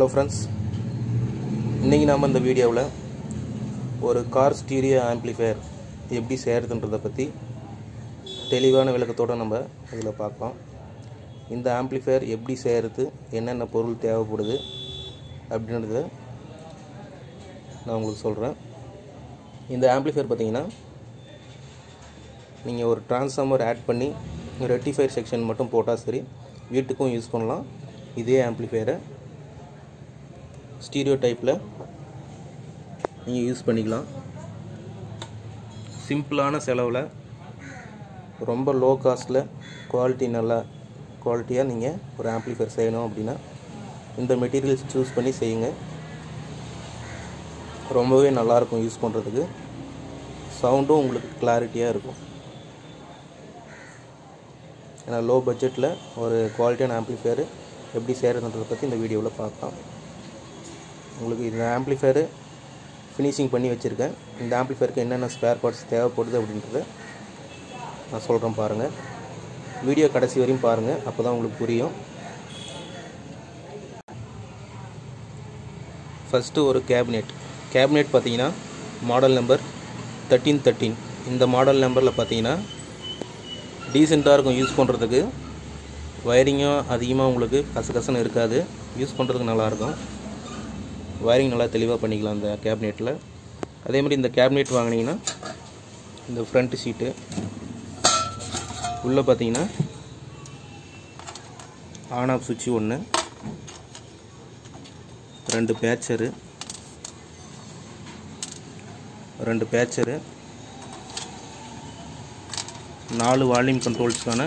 hello friends இன்றைக்கி நாம் இந்த வீடியோவில் ஒரு கார் ஸ்டீரியோ ஆம்ப்ளிஃபையர் எப்படி செய்கிறதுன்றதை பற்றி தெளிவான விளக்கத்தோடு நம்ம இதில் பார்க்கலாம் இந்த ஆம்ப்ளிஃபையர் எப்படி செய்கிறது என்னென்ன பொருள் தேவைப்படுது அப்படின்றத நான் உங்களுக்கு சொல்கிறேன் இந்த ஆம்ப்ளிஃபையர் பார்த்தீங்கன்னா நீங்கள் ஒரு டிரான்ஸ்ஃபார்மர் ஆட் பண்ணி ரெட்டிஃபையர் செக்ஷன் மட்டும் போட்டால் சரி வீட்டுக்கும் யூஸ் பண்ணலாம் இதே ஆம்ப்ளிஃபையரை ஸ்டீரியோ டைப்பில் நீங்கள் யூஸ் பண்ணிக்கலாம் சிம்பிளான செலவில் ரொம்ப லோ காஸ்ட்டில் குவாலிட்டி நல்லா குவாலிட்டியாக நீங்கள் ஒரு ஆம்ப்ளிஃபையர் செய்யணும் அப்படின்னா இந்த மெட்டீரியல்ஸ் சூஸ் பண்ணி செய்யுங்க ரொம்பவே நல்லாயிருக்கும் யூஸ் பண்ணுறதுக்கு சவுண்டும் உங்களுக்கு கிளாரிட்டியாக இருக்கும் ஏன்னா லோ பட்ஜெட்டில் ஒரு குவாலிட்டியான ஆம்ப்ளிஃபையர் எப்படி செய்கிறதுன்றதை பற்றி இந்த வீடியோவில் பார்க்கலாம் உங்களுக்கு இந்த ஆம்ப்ளிஃபையரு ஃபினிஷிங் பண்ணி வச்சுருக்கேன் இந்த ஆம்ப்ளிஃபையருக்கு என்னென்ன ஸ்பேர் பார்ட்ஸ் தேவைப்படுது அப்படின்றத நான் சொல்கிறேன் பாருங்கள் வீடியோ கடைசி வரையும் பாருங்கள் அப்போ தான் உங்களுக்கு புரியும் ஃபஸ்ட்டு ஒரு கேபினெட் கேபினெட் பார்த்தீங்கன்னா மாடல் நம்பர் தேர்ட்டீன் தேர்ட்டீன் இந்த மாடல் நம்பரில் பார்த்தீங்கன்னா டீசெண்டாக இருக்கும் யூஸ் பண்ணுறதுக்கு வயரிங்கும் அதிகமாக உங்களுக்கு கசகசன்னு இருக்காது யூஸ் பண்ணுறதுக்கு நல்லாயிருக்கும் வயரிங் நல்லா தெளிவாக பண்ணிக்கலாம் இந்த கேபினெட்டில் அதே மாதிரி இந்த கேபினெட் வாங்கினீங்கன்னா இந்த ஃப்ரண்ட் சீட்டு உள்ளே பார்த்தீங்கன்னா ஆன் ஆஃப் சுவிட்சு ஒன்று ரெண்டு பேச்சரு ரெண்டு பேச்சரு நாலு வால்யூம் கண்ட்ரோல்ஸ்க்கான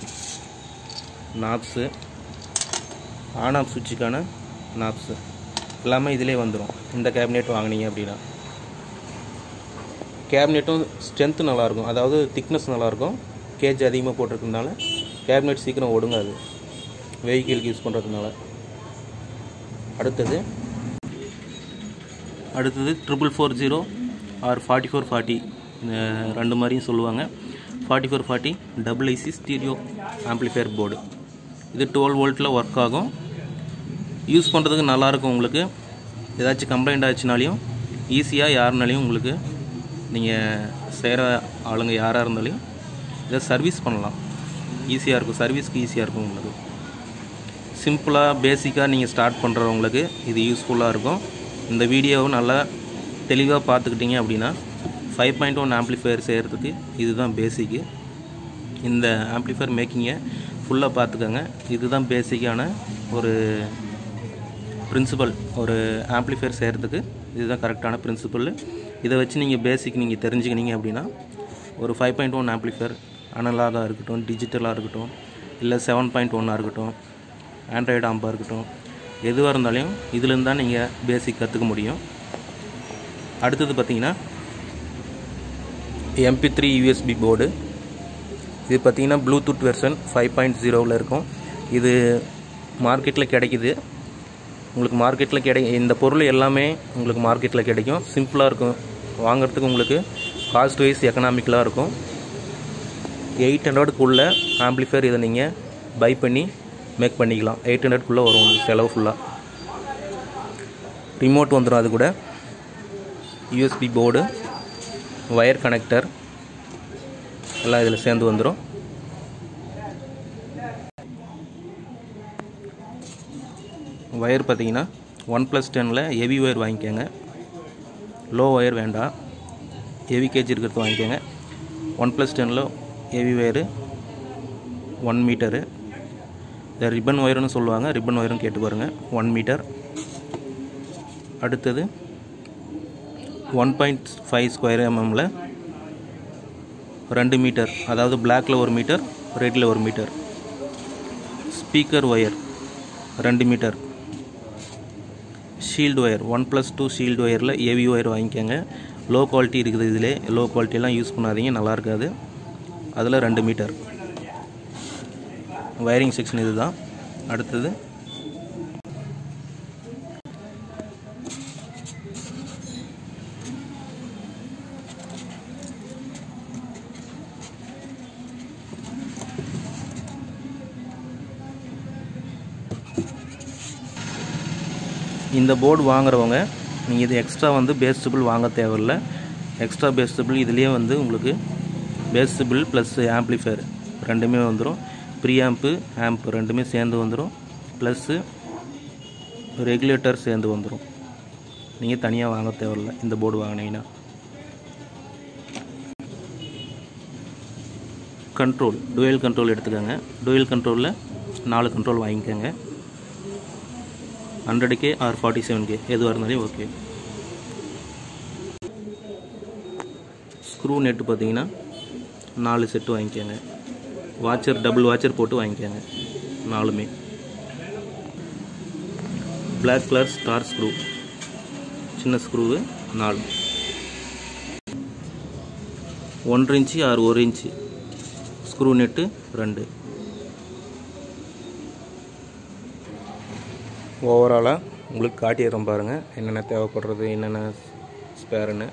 நாப்ஸு ஆன் ஆஃப் சுவிட்சுக்கான நாப்ஸு எல்லாமே இதிலே வந்துடும் இந்த கேபினெட் வாங்கினீங்க அப்படின்னா கேபினெட்டும் ஸ்ட்ரென்த்து நல்லாயிருக்கும் அதாவது திக்னஸ் நல்லாயிருக்கும் கேஜ் அதிகமாக போட்டிருக்கனால கேபினெட் சீக்கிரம் ஒடுங்காது வெஹிக்கிளுக்கு யூஸ் பண்ணுறதுனால அடுத்தது அடுத்தது triple four zero or forty four forty ரெண்டு மாதிரியும் சொல்லுவாங்க forty four forty double IC stereo amplifier board இது டுவெல் வோல்ட்டில் ஒர்க் ஆகும் யூஸ் பண்ணுறதுக்கு நல்லாயிருக்கும் உங்களுக்கு ஏதாச்சும் கம்ப்ளைண்ட் ஆச்சுனாலையும் ஈஸியாக யாருனாலையும் உங்களுக்கு நீங்கள் செய்கிற ஆளுங்க யாராக இருந்தாலையும் இதை சர்வீஸ் பண்ணலாம் ஈஸியாக இருக்கும் சர்வீஸ்க்கு ஈஸியாக இருக்கும் உங்களுக்கு சிம்பிளாக பேசிக்காக நீங்கள் ஸ்டார்ட் பண்ணுறவங்களுக்கு இது யூஸ்ஃபுல்லாக இருக்கும் இந்த வீடியோவை நல்லா தெளிவாக பார்த்துக்கிட்டிங்க அப்படின்னா ஃபைவ் பாயிண்ட் ஒன் ஆம்ப்ளிஃபையர் செய்கிறதுக்கு இதுதான் பேசிக்கு இந்த ஆம்ப்ளிஃபையர் மேக்கிங்கை ஃபுல்லாக பார்த்துக்கோங்க இதுதான் பேசிக்கான ஒரு பிரின்சிபல் ஒரு ஆம்ப்ளிஃபையர் செய்கிறதுக்கு இதுதான் கரெக்டான பிரின்சிபல் இதை வச்சு நீங்கள் பேசிக் நீங்கள் தெரிஞ்சுக்கினீங்க அப்படின்னா ஒரு ஃபைவ் பாயிண்ட் ஒன் ஆம்ப்ளிஃபையர் அனலாகாக இருக்கட்டும் டிஜிட்டலாக இருக்கட்டும் இல்லை செவன் பாயிண்ட் ஒன்னாக இருக்கட்டும் ஆண்ட்ராய்டு ஆம்பாக இருக்கட்டும் எதுவாக இருந்தாலும் இதுலேருந்து தான் நீங்கள் பேசிக் கற்றுக்க முடியும் அடுத்தது பார்த்தீங்கன்னா எம்பி த்ரீ யூஎஸ்பி போர்டு இது பார்த்தீங்கன்னா ப்ளூடூத் வெர்ஷன் ஃபைவ் பாயிண்ட் ஜீரோவில் இருக்கும் இது மார்க்கெட்டில் கிடைக்குது உங்களுக்கு மார்க்கெட்டில் கிடை இந்த பொருள் எல்லாமே உங்களுக்கு மார்க்கெட்டில் கிடைக்கும் சிம்பிளாக இருக்கும் வாங்குறதுக்கு உங்களுக்கு காஸ்ட் வைஸ் எக்கனாமிக்கலாக இருக்கும் எயிட் ஹண்ட்ரடுக்குள்ளே ஆம்ப்ளிஃபையர் இதை நீங்கள் பை பண்ணி மேக் பண்ணிக்கலாம் எயிட் ஹண்ட்ரட்குள்ளே வரும் உங்களுக்கு செலவு ஃபுல்லாக ரிமோட் வந்துடும் அது கூட யூஎஸ்பி போர்டு ஒயர் கனெக்டர் எல்லாம் இதில் சேர்ந்து வந்துடும் ஒயர் பார்த்தீங்கன்னா ஒன் ப்ளஸ் டெனில் ஹெவி ஒயர் வாங்கிக்கோங்க லோ ஒயர் வேண்டாம் ஹெவி கேஜி இருக்கிறது வாங்கிக்கோங்க ஒன் ப்ளஸ் டெனில் ஹெவி ஒயரு ஒன் மீட்டரு இந்த ரிப்பன் ஒயர்னு சொல்லுவாங்க ரிப்பன் ஒயரும் கேட்டு பாருங்கள் ஒன் மீட்டர் அடுத்தது ஒன் பாயிண்ட் ஃபைவ் ஸ்கொயர் எம்எம்மில் ரெண்டு மீட்டர் அதாவது பிளாக்கில் ஒரு மீட்டர் ரெட்டில் ஒரு மீட்டர் ஸ்பீக்கர் ஒயர் ரெண்டு metre shield wire one plus two shield ஒயரில் ஏவி ஒயர் வாங்கிக்கோங்க லோ குவாலிட்டி இருக்குது இதிலே லோ குவாலிட்டியெல்லாம் யூஸ் பண்ணாதீங்க நல்லா இருக்காது அதில் ரெண்டு மீட்டர் வயரிங் செக்ஷன் இது தான் அடுத்தது இந்த போர்டு வாங்குறவங்க நீங்கள் இது எக்ஸ்ட்ரா வந்து பேஸ்டபிள் வாங்க தேவையில்ல எக்ஸ்ட்ரா பேஸ்டபிள் இதுலேயே வந்து உங்களுக்கு பேஸ்டபிள் ப்ளஸ் ஆம்ப்ளிஃபையர் ரெண்டுமே வந்துடும் ப்ரீ ஆம்ப்பு ஆம்ப் ரெண்டுமே சேர்ந்து வந்துடும் ப்ளஸ்ஸு ரெகுலேட்டர் சேர்ந்து வந்துடும் நீங்கள் தனியாக வாங்க தேவையில்ல இந்த போர்டு வாங்கினீங்கன்னா கண்ட்ரோல் டுவெல் கண்ட்ரோல் எடுத்துக்கோங்க டுவெல் கண்ட்ரோலில் நாலு கண்ட்ரோல் வாங்கிக்கோங்க hundred K or forty seven K எதுவாக இருந்தாலும் ஓகே ஸ்க்ரூ நெட்டு பார்த்தீங்கன்னா நாலு செட்டு வாங்கிக்கோங்க வாட்சர் டபுள் வாட்சர் போட்டு வாங்கிக்கோங்க நாலுமே பிளாக் கலர் ஸ்டார் ஸ்க்ரூ சின்ன ஸ்க்ரூவு நாலு ஒன்றரை இன்ச்சு ஆறு ஒரு இன்ச்சு ஸ்க்ரூ நெட்டு ரெண்டு ஓவராலாக உங்களுக்கு காட்டிடுறோம் பாருங்கள் என்னென்ன தேவைப்படுறது என்னென்ன ஸ்பேருன்னு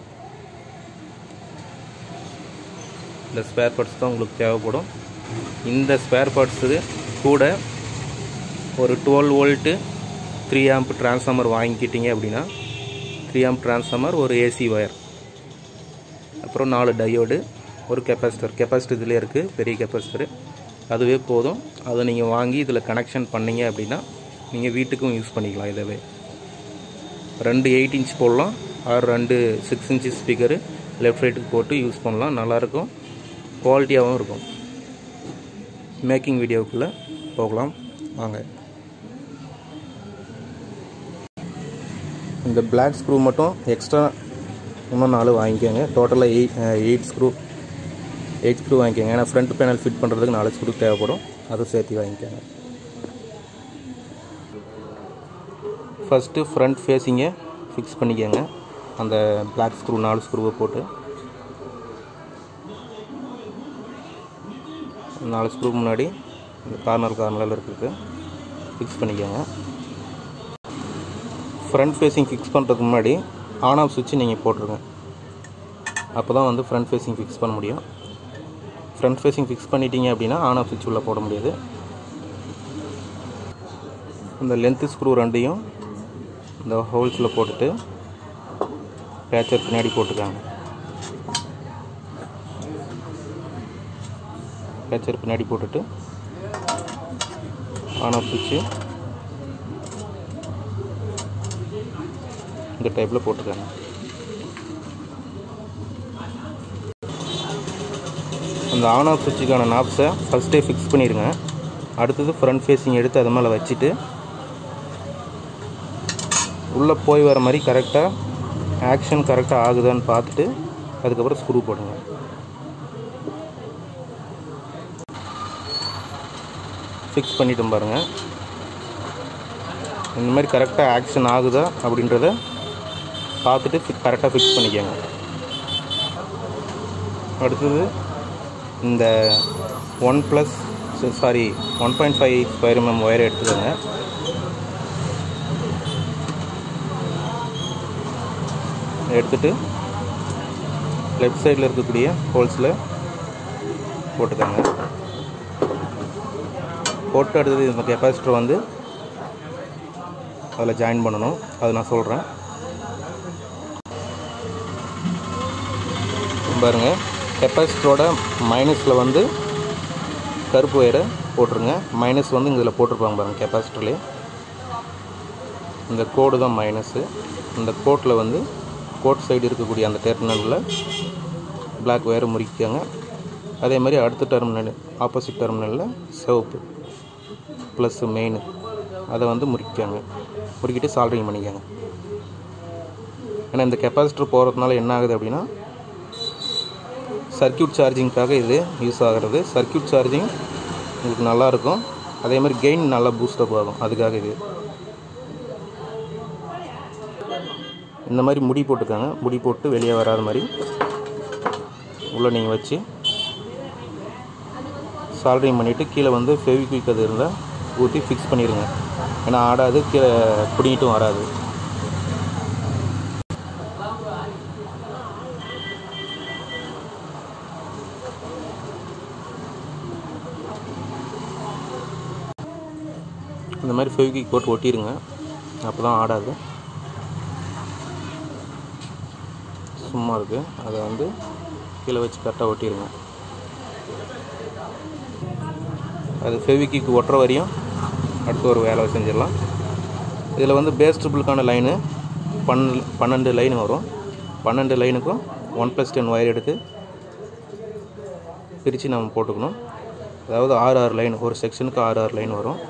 இந்த ஸ்பேர் பார்ட்ஸ் தான் உங்களுக்கு தேவைப்படும் இந்த ஸ்பேர் பார்ட்ஸுக்கு கூட ஒரு twelve volt three amp transformer வாங்கிக்கிட்டீங்க அப்படின்னா த்ரீ ஆம்ப் டிரான்ஸ்ஃபார்மர் ஒரு ஏசி ஒயர் அப்புறம் நாலு டயோடு ஒரு கெப்பாசிட்டர் கெப்பாசிட்டர் இதிலே இருக்குது பெரிய கெப்பாசிட்டர் அதுவே போதும் அதை நீங்கள் வாங்கி இதில் கனெக்ஷன் பண்ணீங்க அப்படின்னா நீங்கள் வீட்டுக்கும் யூஸ் பண்ணிக்கலாம் இதவே ரெண்டு எயிட் இன்ச் போடலாம் ஆர் ரெண்டு சிக்ஸ் இன்ச்சு ஸ்பீக்கரு லெஃப்ட் ரைட்டுக்கு போட்டு யூஸ் பண்ணலாம் நல்லாயிருக்கும் குவாலிட்டியாகவும் இருக்கும் மேக்கிங் வீடியோக்குள்ளே போகலாம் வாங்க இந்த பிளாக் ஸ்க்ரூ மட்டும் எக்ஸ்ட்ரா இன்னும் நாலு வாங்கிக்கோங்க டோட்டலாக eight eight screw eight screw வாங்கிக்கோங்க ஏன்னா ஃப்ரண்ட் பேனல் ஃபிட் பண்ணுறதுக்கு நாலு ஸ்க்ரூ தேவைப்படும் அதை சேர்த்து வாங்கிக்கோங்க ஃபஸ்ட்டு ஃப்ரண்ட் ஃபேஸிங்கை ஃபிக்ஸ் பண்ணிக்கோங்க அந்த பிளாக் ஸ்க்ரூ நாலு ஸ்க்ரூவை போட்டு நாலு ஸ்க்ரூ முன்னாடி இந்த கார்னர் கார்னரில் இருக்குது ஃபிக்ஸ் பண்ணிக்கோங்க ஃப்ரண்ட் ஃபேஸிங் ஃபிக்ஸ் பண்ணுறதுக்கு முன்னாடி ஆன் ஆஃப் சுவிட்ச் நீங்கள் போட்டுருங்க அப்போ தான் வந்து ஃப்ரண்ட் ஃபேஸிங் ஃபிக்ஸ் பண்ண முடியும் ஃப்ரண்ட் ஃபேஸிங் ஃபிக்ஸ் பண்ணிட்டீங்க அப்படின்னா ஆன் ஆஃப் சுவிட்ச் உள்ளே போட முடியாது இந்த லென்த்து ஸ்க்ரூ ரெண்டையும் இந்த ஹோல்ஸில் போட்டுட்டு பேச்சர் பின்னாடி போட்டுக்காங்க பேச்சர் பின்னாடி போட்டுட்டு ஆன் ஆஃப் சுவிட்சு இந்த டைப்பில் போட்டுக்காங்க அந்த ஆன் ஆஃப் சுவிட்சுக்கான நாப்ஸை ஃபஸ்ட்டே ஃபிக்ஸ் பண்ணிடுங்க அடுத்தது ஃப்ரண்ட் ஃபேஸிங் எடுத்து அது மேலே வச்சுட்டு உள்ளே போய் வர மாதிரி கரெக்டாக ஆக்ஷன் கரெக்டாக ஆகுதான்னு பார்த்துட்டு அதுக்கப்புறம் ஸ்க்ரூ போடுங்க ஃபிக்ஸ் பண்ணிட்டோம் பாருங்கள் இந்த மாதிரி கரெக்டாக ஆக்ஷன் ஆகுதா அப்படின்றத பார்த்துட்டு ஃபிக் கரெக்டாக ஃபிக்ஸ் பண்ணிக்கோங்க அடுத்தது இந்த one plus sorry one point five square MM wire எடுத்துக்கோங்க எடுத்துட்டு லெஃப்ட் சைடில் இருக்கக்கூடிய ஹோல்ஸில் போட்டுக்கோங்க போட்டு அடுத்தது இந்த கெப்பாசிட்டர் வந்து அதில் ஜாயின் பண்ணணும் அது நான் சொல்கிறேன் பாருங்கள் கெப்பாசிட்டரோட மைனஸில் வந்து கருப்பு ஒயரை போட்டுருங்க மைனஸ் வந்து இதில் போட்டிருப்பாங்க பாருங்கள் கெப்பாசிட்டர்லேயே இந்த கோடு தான் மைனஸு இந்த கோட்டில் வந்து கோட் சைடு இருக்கக்கூடிய அந்த டெர்மினலில் பிளாக் ஒயரை முறிக்கோங்க அதே மாதிரி அடுத்த டெர்மினல் ஆப்போசிட் டெர்மினலில் சிவப்பு ப்ளஸ் மெயின் அதை வந்து முறிக்காங்க முறுக்கிட்டு சால்ட்ரிங் பண்ணிக்கோங்க ஏன்னா இந்த கெப்பாசிட்டர் போகிறதுனால என்ன ஆகுது அப்படின்னா சர்க்கியூட் சார்ஜிங்க்காக இது யூஸ் ஆகிறது சர்க்கியூட் சார்ஜிங் உங்களுக்கு நல்லாயிருக்கும் அதே மாதிரி கெயின் நல்லா பூஸ்டப் ஆகும் அதுக்காக இது இந்த மாதிரி முடி போட்டுக்கோங்க முடி போட்டு வெளியே வராத மாதிரி உள்ளே நீங்கள் வச்சு சால்ட்ரிங் பண்ணிவிட்டு கீழே வந்து ஃபெவிக்விக் அது இருந்தால் ஊற்றி ஃபிக்ஸ் பண்ணிடுங்க ஏன்னா ஆடாது கீழே பிடிங்கிட்டும் வராது இந்த மாதிரி ஃபெவிக்விக் போட்டு ஒட்டிடுங்க அப்போ தான் ஆடாது சும்மா இருக்குது அதை வந்து கீழே வச்சு கரெக்டாக ஒட்டிடுங்க அது ஃபெவிக்கிக்கு ஒட்டுற வரையும் அடுத்து ஒரு வேலை செஞ்சிடலாம் இதில் வந்து பேஸ் ட்ரிபிளுக்கான லைனு பன்னெண்டு பன்னெண்டு லைன் வரும் பன்னெண்டு லைனுக்கும் ஒன் ப்ளஸ் டென் ஒயர் எடுத்து பிரித்து நம்ம போட்டுக்கணும் அதாவது ஆறு ஆறு லைன் ஒரு செக்ஷனுக்கு ஆறு ஆறு லைன் வரும்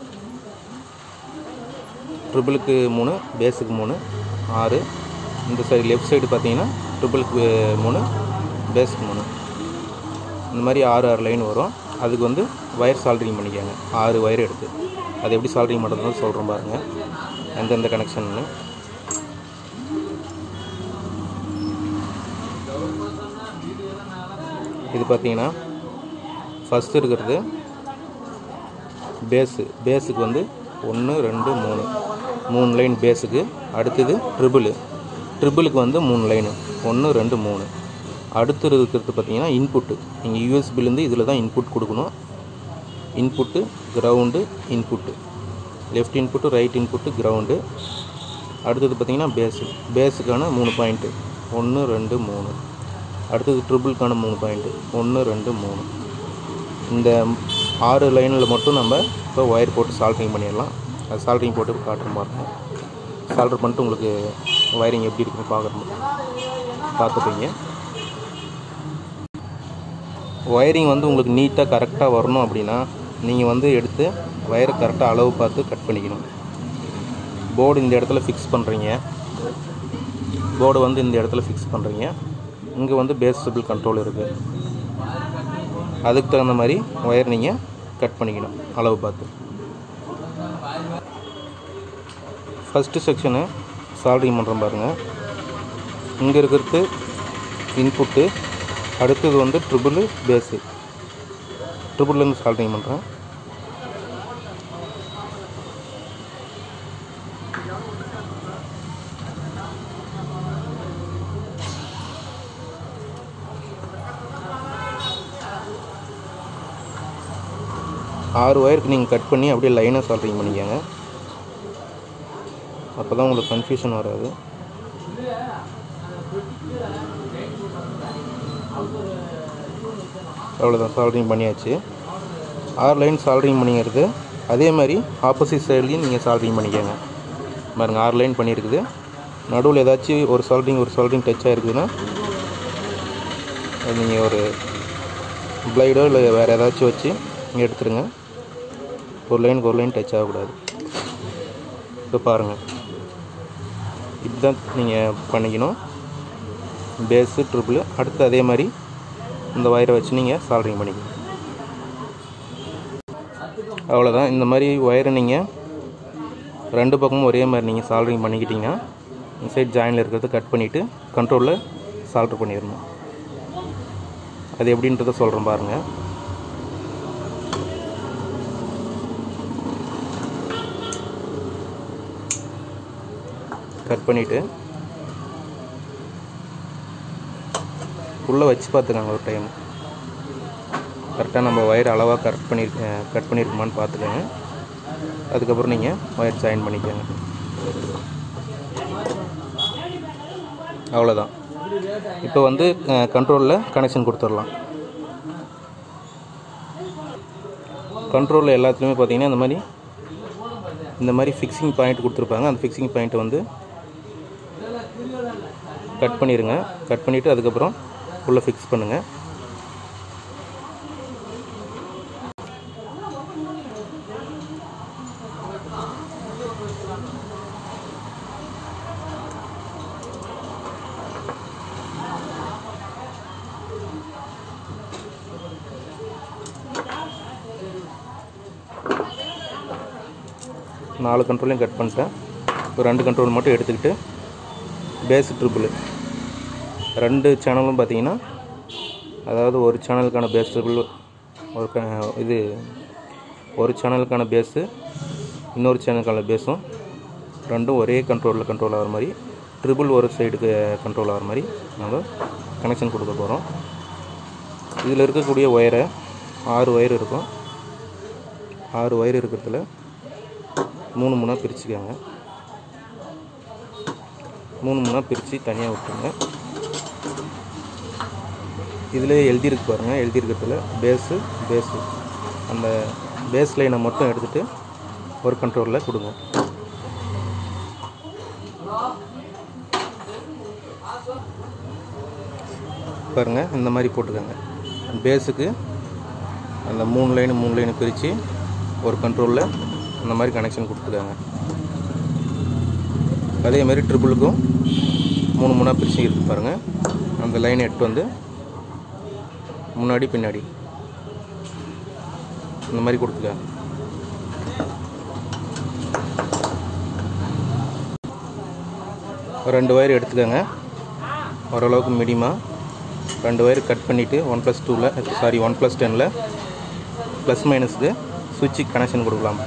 ட்ரிபிளுக்கு மூணு பேஸுக்கு மூணு ஆறு இந்த சைடு லெஃப்ட் சைடு பார்த்தீங்கன்னா ட்ரிபிளுக்கு மூணு பேஸுக்கு மூணு இந்த மாதிரி ஆறு ஆறு லைன் வரும் அதுக்கு வந்து ஒயர் சால்ட்ரிங் பண்ணிக்கோங்க ஆறு ஒயர் எடுத்து அது எப்படி சால்ட்ரிங் பண்ணுறதுன்னு சொல்கிறோம் பாருங்கள் எந்தெந்த கனெக்ஷன்னு இது பார்த்தீங்கன்னா ஃபஸ்ட்டு இருக்கிறது பேஸு பேஸுக்கு வந்து ஒன்று ரெண்டு மூணு மூணு லைன் பேஸுக்கு அடுத்தது ட்ரிபிள் ட்ரிபிளுக்கு வந்து மூணு லைனு ஒன்று ரெண்டு மூணு அடுத்து இருக்கிறது பார்த்தீங்கன்னா இன்புட்டு நீங்கள் யூஎஸ்பிலேருந்து இதில் தான் இன்புட் கொடுக்கணும் input ground input left input right input ground அடுத்தது பார்த்தீங்கன்னா பேஸு பேஸுக்கான மூணு பாயிண்ட்டு ஒன்று ரெண்டு மூணு அடுத்தது ட்ரிபிளுக்கான மூணு பாயிண்ட்டு ஒன்று ரெண்டு மூணு இந்த ஆறு லைனில் மட்டும் நம்ம இப்போ ஒயர் போட்டு சால்ட்ரிங் பண்ணிடலாம் அது சால்ட்ரிங் போட்டு காட்டுற மாதிரி இருக்கும் சால்ட்ரு பண்ணிட்டு உங்களுக்கு ஒயரிங் எப்படி இருக்குன்னு பார்க்குறோம் பார்த்துப்பீங்க ஒயரிங் வந்து உங்களுக்கு நீட்டாக கரெக்டாக வரணும் அப்படின்னா நீங்கள் வந்து எடுத்து ஒயரை கரெக்டாக அளவு பார்த்து கட் பண்ணிக்கணும் போர்டு இந்த இடத்துல ஃபிக்ஸ் பண்ணுறீங்க போர்டு வந்து இந்த இடத்துல ஃபிக்ஸ் பண்ணுறீங்க இங்கே வந்து பேஸபிள் கண்ட்ரோல் இருக்குது அதுக்கு தகுந்த மாதிரி ஒயர் நீங்கள் கட் பண்ணிக்கணும் அளவு பார்த்து ஃபஸ்ட்டு செக்ஷனு சால்ட்ரிங் பண்ணுறோம் பாருங்கள் இங்கே இருக்கிறது இன்புட்டு அடுத்தது வந்து ட்ரிபிள் பேஸு ட்ரிபிள்லேருந்து சால்ட்ரிங் பண்ணுறேன் ஆறு ஒயருக்கு நீங்கள் கட் பண்ணி அப்படியே லைனாக சால்ட்ரிங் பண்ணிக்கோங்க அப்போ தான் உங்களுக்கு கன்ஃபியூஷன் வராது அவ்வளோதான் சால்ட்ரிங் பண்ணியாச்சு ஆறு லைன் சால்ட்ரிங் பண்ணிக்கிறது அதே மாதிரி ஆப்போசிட் சைட்லேயும் நீங்கள் சால்ட்ரிங் பண்ணிக்கோங்க பாருங்கள் ஆறு லைன் பண்ணியிருக்குது நடுவில் ஏதாச்சும் ஒரு சால்ட்ரிங் ஒரு சால்ட்ரிங் டச் ஆகிருக்குதுன்னா அது நீங்கள் ஒரு பிளைடோ இல்லை வேறு ஏதாச்சும் வச்சு எடுத்துருங்க ஒரு லைனுக்கு ஒரு லைன் டச் ஆகக்கூடாது இப்போ பாருங்கள் இப்படி தான் நீங்கள் பண்ணிக்கணும் பேஸு ட்ரிபிள் அடுத்து அதே மாதிரி இந்த ஒயரை வச்சு நீங்கள் சால்ட்ரிங் பண்ணிக்கணும் அவ்வளோதான் இந்த மாதிரி ஒயரை நீங்கள் ரெண்டு பக்கமும் ஒரே மாதிரி நீங்கள் சால்ட்ரிங் பண்ணிக்கிட்டிங்கன்னா இந்த சைட் ஜாயினில் இருக்கிறத கட் பண்ணிவிட்டு கண்ட்ரோலில் சால்ட்ரு பண்ணிடணும் அது எப்படின்றத சொல்கிறேன் பாருங்கள் கட் பண்ணிவிட்டு உள்ளே வச்சு பார்த்துக்கோங்க ஒரு டைம் கரெக்டாக நம்ம ஒயர் அளவாக கரெக்ட் பண்ணி கட் பண்ணியிருக்குமான்னு பார்த்துக்கோங்க அதுக்கப்புறம் நீங்கள் ஒயர் ஜாயின் பண்ணிக்கோங்க அவ்வளோதான் இப்போ வந்து கண்ட்ரோலில் கனெக்ஷன் கொடுத்துடலாம் கண்ட்ரோலில் எல்லாத்துலேயுமே பார்த்தீங்கன்னா இந்த மாதிரி இந்த மாதிரி ஃபிக்ஸிங் பாயிண்ட் கொடுத்துருப்பாங்க அந்த ஃபிக்ஸிங் பாயிண்ட்டை வந்து கட் பண்ணிடுங்க கட் பண்ணிவிட்டு அதுக்கப்புறம் உள்ளே ஃபிக்ஸ் பண்ணுங்கள் நாலு கண்ட்ரோலையும் கட் பண்ணிட்டேன் ஒரு ரெண்டு கண்ட்ரோல் மட்டும் எடுத்துக்கிட்டு பேஸ் ட்ரிபிள் ரெண்டு சேனலும் பார்த்தீங்கன்னா அதாவது ஒரு சேனலுக்கான பேஸ் ட்ரிபிள் ஒரு க இது ஒரு சேனலுக்கான பேஸு இன்னொரு சேனலுக்கான பேஸும் ரெண்டும் ஒரே கண்ட்ரோலில் கண்ட்ரோல் ஆகிற மாதிரி ட்ரிபிள் ஒரு சைடுக்கு கண்ட்ரோல் ஆகிற மாதிரி நம்ம கனெக்ஷன் கொடுக்க போகிறோம் இதில் இருக்கக்கூடிய ஒயரை ஆறு ஒயர் இருக்கும் ஆறு ஒயர் இருக்கிறதுல மூணு மூணாக பிரிச்சுக்கோங்க மூணு மூணாக பிரித்து தனியாக விட்டுருங்க இதில் எழுதியிருக்கு பாருங்கள் எழுதியிருக்கிறதுல பேஸு பேஸு அந்த பேஸ் லைனை மட்டும் எடுத்துகிட்டு ஒரு கண்ட்ரோலில் கொடுங்க பாருங்கள் இந்த மாதிரி போட்டுக்கோங்க பேஸுக்கு அந்த மூணு லைனு மூணு லைனு பிரித்து ஒரு கண்ட்ரோலில் அந்த மாதிரி கனெக்ஷன் கொடுத்துருக்காங்க அதே மாதிரி ட்ரிபிளுக்கும் மூணு மூணாக பிரித்து இருக்கு பாருங்கள் அந்த லைன் எட்டு வந்து முன்னாடி பின்னாடி இந்த மாதிரி கொடுத்துருக்காங்க ஒரு ரெண்டு ஒயர் எடுத்துக்கோங்க ஓரளவுக்கு மீடியமாக ரெண்டு ஒயர் கட் பண்ணிவிட்டு ஒன் ப்ளஸ் டூவில் சாரி ஒன் ப்ளஸ் டெனில் ப்ளஸ் மைனஸுக்கு சுவிட்சுக்கு கனெக்ஷன் கொடுக்கலாம்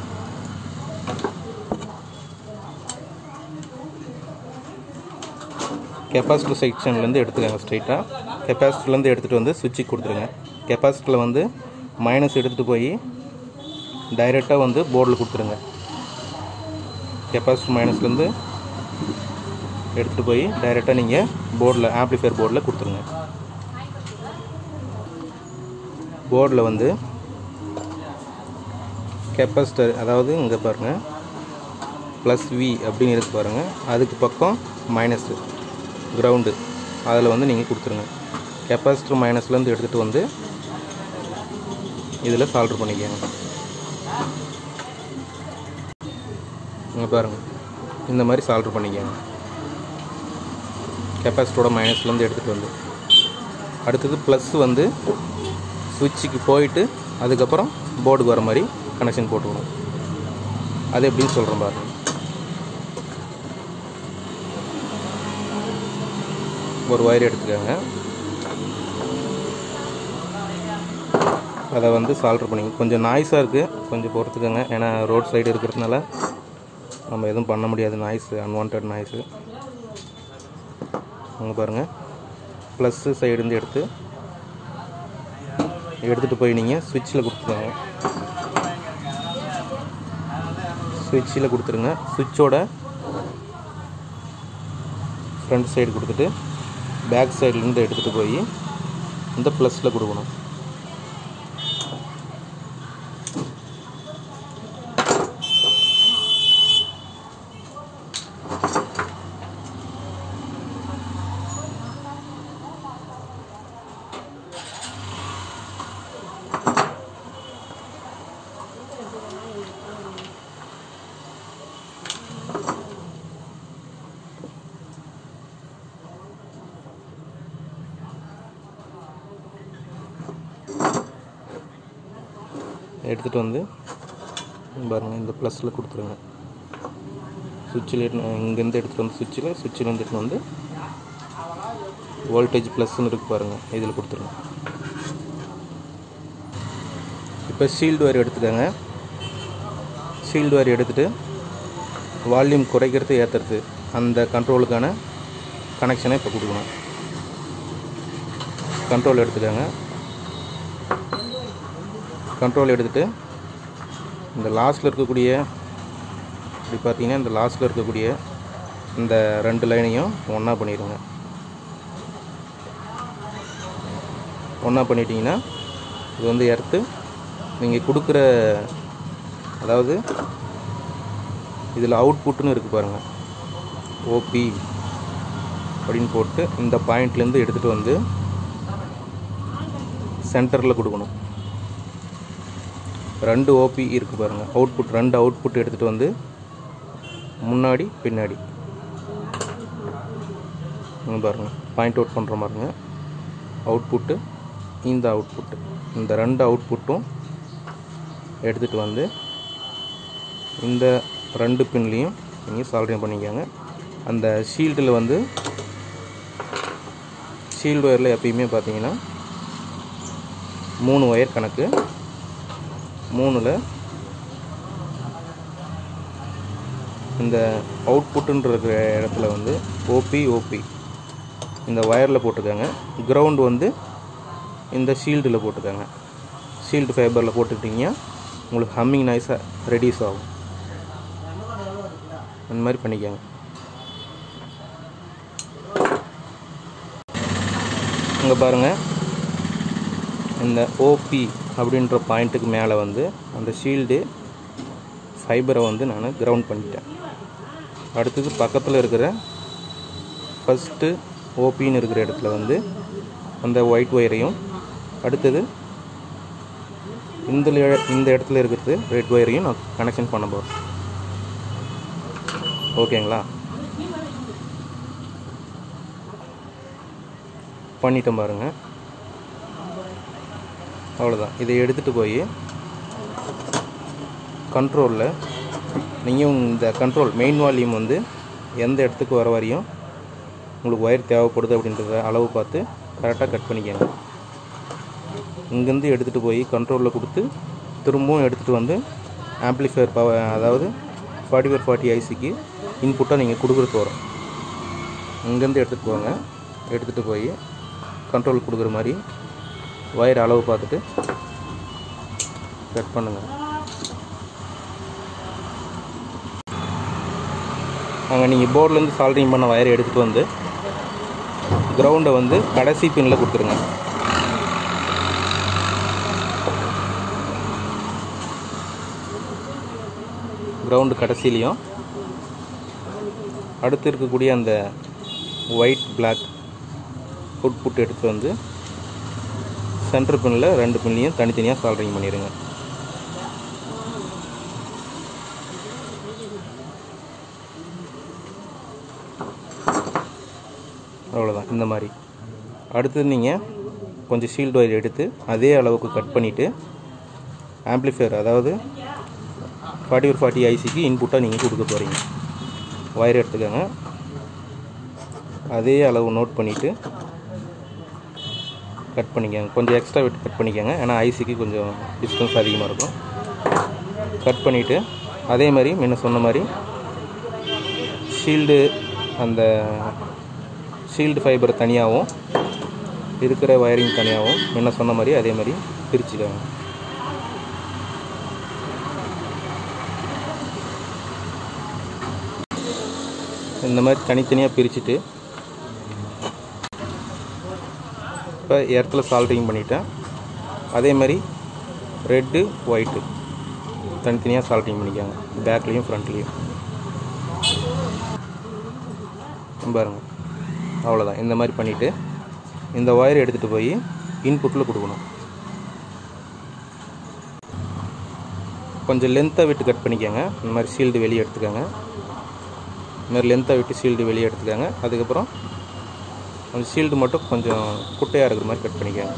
கெப்பாசிட்டர் செக்ஷன்லேருந்து எடுத்துக்கோங்க ஸ்ட்ரைட்டாக கெப்பாசிட்டர்லேருந்து எடுத்துகிட்டு வந்து சுவிட்சுக்கு கொடுத்துருங்க கெப்பாசிட்டரில் வந்து மைனஸ் எடுத்துகிட்டு போய் டைரெக்டாக வந்து போர்டில் கொடுத்துருங்க கெப்பாசிட்டர் மைனஸ்லேருந்து எடுத்துகிட்டு போய் டைரெக்டாக நீங்கள் போர்டில் ஆம்ப்ளிஃபையர் போர்டில் கொடுத்துருங்க போர்டில் வந்து கெப்பாசிட்டர் அதாவது இங்கே பாருங்கள் ப்ளஸ் வி அப்படின்னு இருக்கு பாருங்கள் அதுக்கு பக்கம் மைனஸு கிரவுண்டு அதில் வந்து நீங்கள் கொடுத்துருங்க கெப்பாசிட்டர் மைனஸ்லேருந்து எடுத்துகிட்டு வந்து இதில் சால்ட்ரு பண்ணிக்கோங்க இங்கே பாருங்கள் இந்த மாதிரி சால்ட்ரு பண்ணிக்கோங்க கெப்பாசிட்டரோட மைனஸ்லேருந்து எடுத்துகிட்டு வந்து அடுத்தது ப்ளஸ் வந்து சுவிட்சுக்கு போயிட்டு அதுக்கப்புறம் போர்டுக்கு வர மாதிரி கனெக்ஷன் போட்டுக்கணும் அது எப்படின்னு சொல்கிறேன் பாருங்க ஒரு ஒயர் எடுத்துக்கோங்க அதை வந்து சால்ட்ரு பண்ணிங்க கொஞ்சம் நாய்ஸாக இருக்குது கொஞ்சம் பொறுத்துக்கோங்க ஏன்னா ரோட் சைடு இருக்கிறதுனால நம்ம எதுவும் பண்ண முடியாது நாய்ஸு அன்வான்ட் நாய்ஸு அங்கே பாருங்கள் ப்ளஸ்ஸு சைடுந்து எடுத்து எடுத்துகிட்டு போய் நீங்கள் சுவிட்சில் கொடுத்துருங்க சுவிட்சில் கொடுத்துருங்க சுவிட்சோட ஃப்ரண்ட் சைடு கொடுத்துட்டு பேக் சைட்லேருந்து எடுத்துகிட்டு போய் இந்த ப்ளஸில் கொடுக்கணும் எடுத்துகிட்டு வந்து பாருங்கள் இந்த ப்ளஸில் கொடுத்துருங்க சுவிட்சில் இங்கேருந்து எடுத்துகிட்டு வந்து சுவிட்சில் சுவிட்சிலேருந்து எடுத்துகிட்டு வந்து வோல்டேஜ் ப்ளஸ்ன்னு இருக்கு பாருங்கள் இதில் கொடுத்துருங்க இப்போ ஷீல்டு வயர் எடுத்துக்கோங்க ஷீல்டு வயர் எடுத்துகிட்டு வால்யூம் குறைக்கிறது ஏற்றுறது அந்த கண்ட்ரோலுக்கான கனெக்ஷனை இப்போ கொடுக்கணும் கண்ட்ரோல் எடுத்துக்கோங்க கண்ட்ரோல் எடுத்துகிட்டு இந்த லாஸ்ட்டில் இருக்கக்கூடிய இப்படி பார்த்தீங்கன்னா இந்த லாஸ்ட்டில் இருக்கக்கூடிய இந்த ரெண்டு லைனையும் ஒன்றா பண்ணிடுங்க ஒன்றா பண்ணிட்டீங்கன்னா இது வந்து எர்த்து நீங்கள் கொடுக்குற அதாவது இதில் அவுட்புட்டுன்னு இருக்குது பாருங்கள் ஓபி அப்படின்னு போட்டு இந்த பாயிண்ட்லேருந்து எடுத்துகிட்டு வந்து சென்டரில் கொடுக்கணும் ரெண்டு ஓபி இருக்குது பாருங்கள் அவுட்புட் ரெண்டு அவுட்புட் எடுத்துகிட்டு வந்து முன்னாடி பின்னாடி இங்க பாருங்கள் பாயிண்ட் அவுட் பண்ணுற மாதிரிங்க அவுட்புட்டு இந்த அவுட்புட்டு இந்த ரெண்டு அவுட்புட்டும் எடுத்துகிட்டு வந்து இந்த ரெண்டு பின்லேயும் நீங்கள் சால்ட்ரிங் பண்ணிக்கோங்க அந்த ஷீல்டில் வந்து ஷீல்டு ஒயரில் எப்பயுமே பார்த்தீங்கன்னா மூணு ஒயர் கணக்கு மூணில் இந்த அவுட்புட்டுன்ற இருக்கிற இடத்துல வந்து ஓபி ஓபி இந்த ஒயரில் போட்டுக்கோங்க கிரவுண்டு வந்து இந்த ஷீல்டில் போட்டுக்கோங்க ஷீல்டு ஃபைபரில் போட்டுக்கிட்டிங்கன்னா உங்களுக்கு ஹம்மிங் நாய்ஸாக ரெடியூஸ் ஆகும் அந்த மாதிரி பண்ணிக்கோங்க இங்கே பாருங்கள் இந்த ஓபி அப்படின்ற பாயிண்ட்டுக்கு மேலே வந்து அந்த ஷீல்டு ஃபைபரை வந்து நான் கிரவுண்ட் பண்ணிட்டேன் அடுத்தது பக்கத்தில் இருக்கிற ஃபஸ்ட்டு ஓபின்னு இருக்கிற இடத்துல வந்து அந்த ஒயிட் ஒயரையும் அடுத்தது இந்த லே- இந்த இடத்துல இருக்கிறது ரெட் ஒயரையும் நான் கனெக்ஷன் பண்ண போகிறேன் ஓகேங்களா பண்ணிட்டேன் பாருங்க அவ்வளோதான் இதை எடுத்துகிட்டு போய் கண்ட்ரோலில் நீங்கள் இந்த கண்ட்ரோல் மெயின் வால்யூம் வந்து எந்த இடத்துக்கு வர வரையும் உங்களுக்கு ஒயர் தேவைப்படுது அப்படின்றத அளவு பார்த்து கரெக்டாக கட் பண்ணிக்கோங்க இங்கேருந்து எடுத்துகிட்டு போய் கண்ட்ரோலில் கொடுத்து திரும்பவும் எடுத்துகிட்டு வந்து ஆம்ப்ளிஃபையர் பவர் அதாவது ஃபார்ட்டி ஃபோர் ஃபார்ட்டி ஐசிக்கு இன்புட்டாக நீங்கள் கொடுக்குறது வரும் இங்கேருந்து எடுத்துகிட்டு போங்க எடுத்துகிட்டு போய் கண்ட்ரோல் கொடுக்குற மாதிரி ஒயர் அளவு பார்த்துட்டு கட் பண்ணுங்கள் அங்கே நீங்கள் போர்ட்லேருந்து சால்ட்ரிங் பண்ண ஒயரை எடுத்துகிட்டு வந்து கிரவுண்டை வந்து கடைசி பின்னில் கொடுத்துருங்க கிரவுண்டு கடைசிலையும் அடுத்து இருக்கக்கூடிய அந்த ஒயிட் பிளாக் அவுட்புட் எடுத்து வந்து சென்டர் பின்னில் ரெண்டு பின்லையும் தனித்தனியாக சால்ட்ரிங் பண்ணிடுங்க அவ்வளோதான் இந்த மாதிரி அடுத்தது நீங்கள் கொஞ்சம் ஷீல்டு ஒயர் எடுத்து அதே அளவுக்கு கட் பண்ணிவிட்டு ஆம்ப்ளிஃபையர் அதாவது ஃபார்ட்டி ஒரு ஃபார்ட்டி ஐசிக்கு இன்புட்டாக நீங்கள் கொடுக்க போகிறீங்க ஒயர் எடுத்துக்கோங்க அதே அளவு நோட் பண்ணிவிட்டு கட் பண்ணிக்கோங்க கொஞ்சம் எக்ஸ்ட்ரா விட்டு கட் பண்ணிக்கோங்க ஏன்னா ஐசிக்கு கொஞ்சம் டிஸ்டன்ஸ் அதிகமாக இருக்கும் கட் பண்ணிவிட்டு அதே மாதிரி முன்ன சொன்ன மாதிரி ஷீல்டு அந்த ஷீல்டு ஃபைபர் தனியாகவும் இருக்கிற வயரிங் தனியாகவும் முன்ன சொன்ன மாதிரி அதே மாதிரி பிரிச்சுக்கோங்க இந்த மாதிரி தனித்தனியாக பிரிச்சுட்டு இப்போ இடத்துல சால்ட்ரிங் பண்ணிட்டேன் அதே மாதிரி ரெட்டு ஒயிட்டு தனித்தனியாக சால்ட்ரிங் பண்ணிக்கோங்க பேக்லேயும் ஃப்ரண்ட்லேயும் பாருங்க அவ்வளோதான் இந்த மாதிரி பண்ணிவிட்டு இந்த ஒயர் எடுத்துகிட்டு போய் இன்புட்டில் கொடுக்கணும் கொஞ்சம் லென்த்தாக விட்டு கட் பண்ணிக்கோங்க இந்த மாதிரி ஷீல்டு வெளியே எடுத்துக்கோங்க இந்த மாதிரி லென்த்தாக விட்டு ஷீல்டு வெளியே எடுத்துக்கோங்க அதுக்கப்புறம் அந்த ஷீல்டு மட்டும் கொஞ்சம் குட்டையாக இருக்கிற மாதிரி கட் பண்ணிக்கோங்க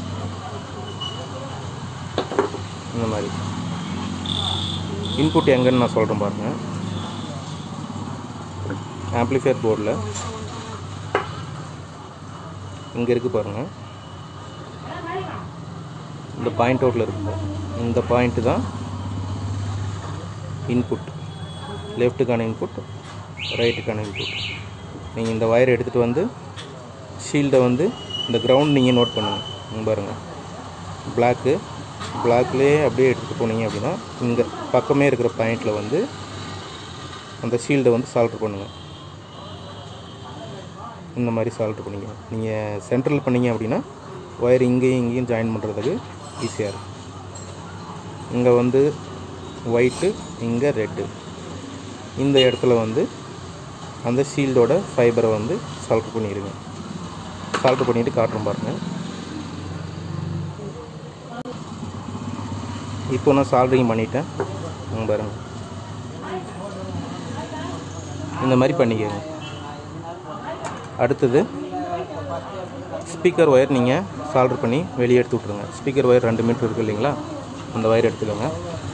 இந்த மாதிரி இன்புட் எங்கன்னு நான் சொல்கிறேன் பாருங்கள் ஆம்ப்ளிஃபையர் போர்டில் இங்கே இருக்குது பாருங்கள் இந்த பாயிண்ட் அவுட்டில் இருக்குது இந்த பாயிண்ட்டு தான் இன்புட் லெஃப்ட்டுக்கான இன்புட் ரைட்டுக்கான இன்புட் நீங்கள் இந்த ஒயர் எடுத்துகிட்டு வந்து ஷீல்டை வந்து இந்த கிரவுண்ட் நீங்கள் நோட் பண்ணுங்கள் இங்க பாருங்கள் பிளாக்கு பிளாக்லேயே அப்படியே எடுத்துகிட்டு போனீங்க அப்படின்னா இங்கே பக்கமே இருக்கிற பாயிண்டில் வந்து அந்த ஷீல்டை வந்து சால்ட்ரு பண்ணுங்கள் இந்த மாதிரி சால்ட்ரு பண்ணிங்க நீங்கள் சென்ட்ரல் பண்ணீங்க அப்படின்னா ஒயர் இங்கேயும் இங்கேயும் ஜாயின் பண்ணுறதுக்கு ஈஸியாக இருக்கும் இங்கே வந்து ஒயிட்டு இங்கே ரெட்டு இந்த இடத்துல வந்து அந்த ஷீல்டோட ஃபைபரை வந்து சால்ட்ரு பண்ணிடுங்க சால்ட்ரு பண்ணிவிட்டு காட்டுறோம் பாருங்கள் இப்போ நான் சால்ட்ரிங் பண்ணிட்டேன் இங்க பாருங்க இந்த மாதிரி பண்ணிக்கோங்க அடுத்தது ஸ்பீக்கர் ஒயர் நீங்கள் சால்டர் பண்ணி வெளியே எடுத்து விட்ருங்க ஸ்பீக்கர் ஒயர் ரெண்டு மீட்டர் இருக்குது இல்லைங்களா அந்த ஒயர் எடுத்துக்கோங்க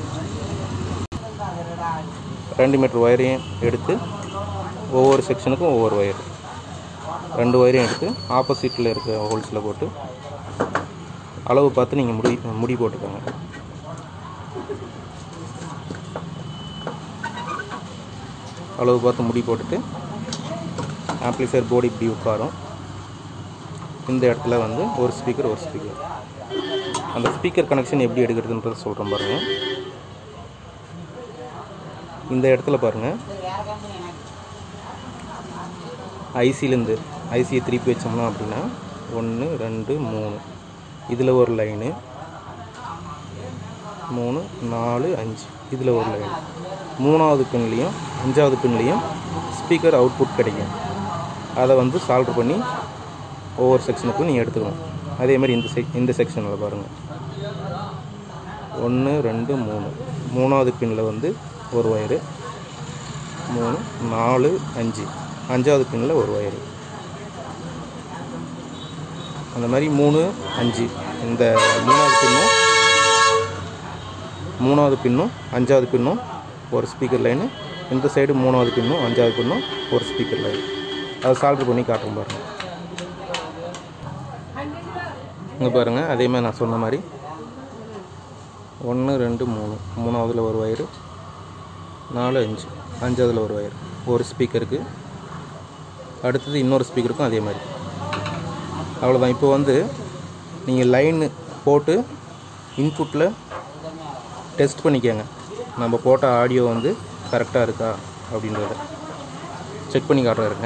ரெண்டு மீட்டர் ஒயரையும் எடுத்து ஒவ்வொரு செக்ஷனுக்கும் ஒவ்வொரு ஒயர் ரெண்டு ஒயரையும் எடுத்து ஆப்போசிட்டில் இருக்க ஹோல்ஸில் போட்டு அளவு பார்த்து நீங்கள் முடி முடி போட்டுக்கோங்க அளவு பார்த்து முடி போட்டுட்டு ஆம்ப்ளிஃபையர் போர்டு இப்படி உட்காரும் இந்த இடத்துல வந்து ஒரு ஸ்பீக்கர் ஒரு ஸ்பீக்கர் அந்த ஸ்பீக்கர் கனெக்ஷன் எப்படி எடுக்கிறதுன்றத சொல்கிறேன் பாருங்கள் இந்த இடத்துல பாருங்கள் ஐசிலேருந்து ஐசியை திருப்பி வச்சோம்னா அப்படின்னா ஒன்று ரெண்டு மூணு இதில் ஒரு லைனு மூணு நாலு அஞ்சு இதில் ஒரு லைன் மூணாவது பின்லேயும் அஞ்சாவது பின்லேயும் ஸ்பீக்கர் அவுட்புட் கிடைக்கும் அதை வந்து சால்வ் பண்ணி ஒவ்வொரு செக்ஷனுக்கும் நீங்கள் எடுத்துக்கணும் அதே மாதிரி இந்த செக் இந்த செக்ஷனில் பாருங்கள் ஒன்று ரெண்டு மூணு மூணாவது பின்னில் வந்து ஒரு ஒயரு மூணு நாலு அஞ்சு அஞ்சாவது பின்னில் ஒரு ஒயரு அந்த மாதிரி மூணு அஞ்சு இந்த மூணாவது பின்னும் மூணாவது பின்னும் அஞ்சாவது பின்னும் ஒரு ஸ்பீக்கர் லைனு இந்த சைடு மூணாவது பின்னும் அஞ்சாவது பின்னும் ஒரு ஸ்பீக்கர் லைன் அதை சால்வ் பண்ணி காட்டுறோம் பாருங்கள் இங்கே பாருங்கள் அதே மாதிரி நான் சொன்ன மாதிரி ஒன்று ரெண்டு மூணு மூணாவதில் ஒரு ஒயரு நாலு அஞ்சு அஞ்சாவதில் ஒரு ஒயர் ஒரு ஸ்பீக்கருக்கு அடுத்தது இன்னொரு ஸ்பீக்கருக்கும் அதே மாதிரி அவ்வளோதான் இப்போ வந்து நீங்கள் லைன் போட்டு இன்புட்டில் டெஸ்ட் பண்ணிக்கோங்க நம்ம போட்ட ஆடியோ வந்து கரெக்டாக இருக்கா அப்படின்றத செக் பண்ணி காட்டுறேன்